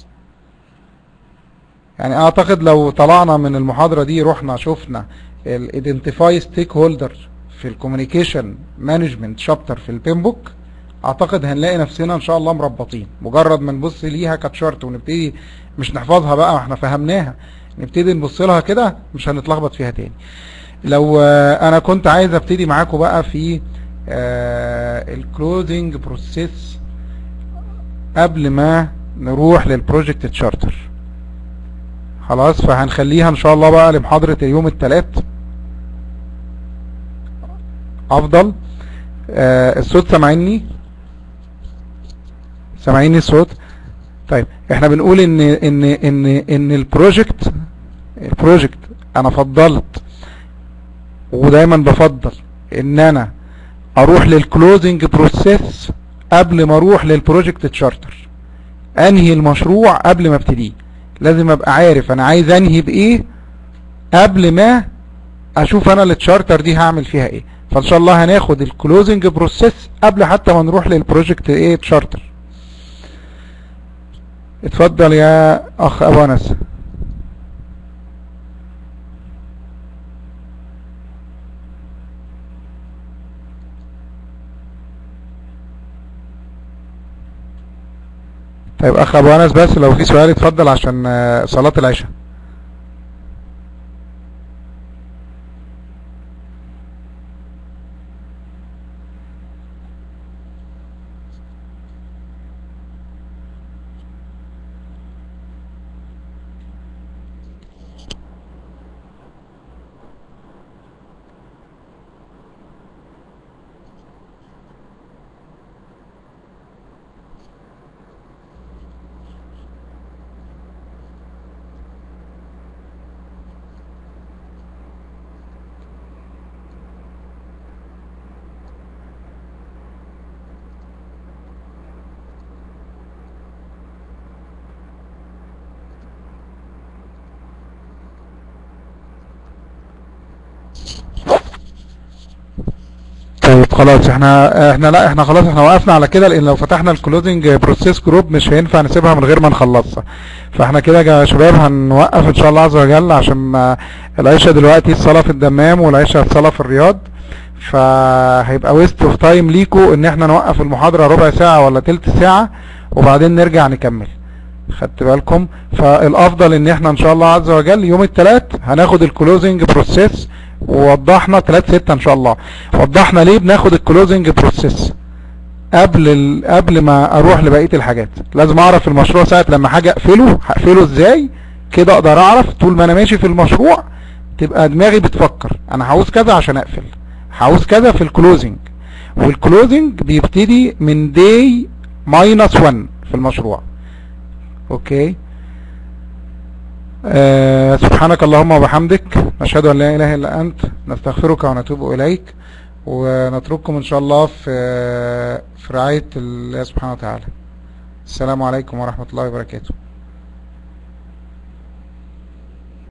يعني اعتقد لو طلعنا من المحاضرة دي رحنا شفنا الايدنتيفاي ستيك هولدر في الكوميونيكيشن مانجمنت شابتر في البيمبوك اعتقد هنلاقي نفسنا ان شاء الله مربطين مجرد ما نبص ليها كتشارت ونبتدي مش نحفظها بقى احنا فهمناها نبتدي نبص لها كده مش هنتلخبط فيها تاني لو آه، انا كنت عايز ابتدي معاكم بقى في الكلوزنج بروسيس قبل ما نروح للبروجكت تشارتر خلاص فهنخليها ان شاء الله بقى لمحاضرة اليوم الثلاث افضل آه الصوت سامعيني سامعيني الصوت طيب احنا بنقول ان ان ان ان البروجكت البروجكت انا فضلت ودايما بفضل ان انا اروح للكلوزنج بروسيس قبل ما اروح للبروجكت تشارتر انهي المشروع قبل ما ابتديه لازم ابقى عارف انا عايز انهي بايه قبل ما اشوف انا التشارتر دي هعمل فيها ايه فان شاء الله هناخد الكلوزنج بروسيس قبل حتى ما نروح للبروجكت ايه تشارتر اتفضل يا اخ ابو انس طيب اخ ابو انس بس لو في سؤال اتفضل عشان آه، صلاة العشاء طيب خلاص احنا احنا لا احنا خلاص احنا وقفنا على كده لان لو فتحنا الكلوزنج بروسيس جروب مش هينفع نسيبها من غير ما نخلصها فاحنا كده يا شباب هنوقف ان شاء الله عز وجل عشان ما العشاء دلوقتي الصلاة في الدمام والعشاء الصلاة في الرياض فهيبقى ويست اوف تايم ليكو ان احنا نوقف المحاضرة ربع ساعة ولا تلت ساعة وبعدين نرجع نكمل خدت بالكم فالافضل ان احنا ان شاء الله عز وجل يوم الثلاث هناخد الكلوزنج بروسيس ووضحنا 3 6 ان شاء الله وضحنا ليه بناخد الكلوزنج بروسيس قبل ال... قبل ما اروح لبقيه الحاجات لازم اعرف المشروع ساعه لما حاجه اقفله هقفله ازاي كده اقدر اعرف طول ما انا ماشي في المشروع تبقى دماغي بتفكر انا هعوز كذا عشان اقفل هعوز كذا في الكلوزنج والكلوزنج بيبتدي من داي ماينس 1 في المشروع اوكي آه سبحانك اللهم وبحمدك نشهد ان لا اله الا انت نستغفرك ونتوب اليك ونترككم ان شاء الله في في رعاية الله سبحانه وتعالى السلام عليكم ورحمة الله وبركاته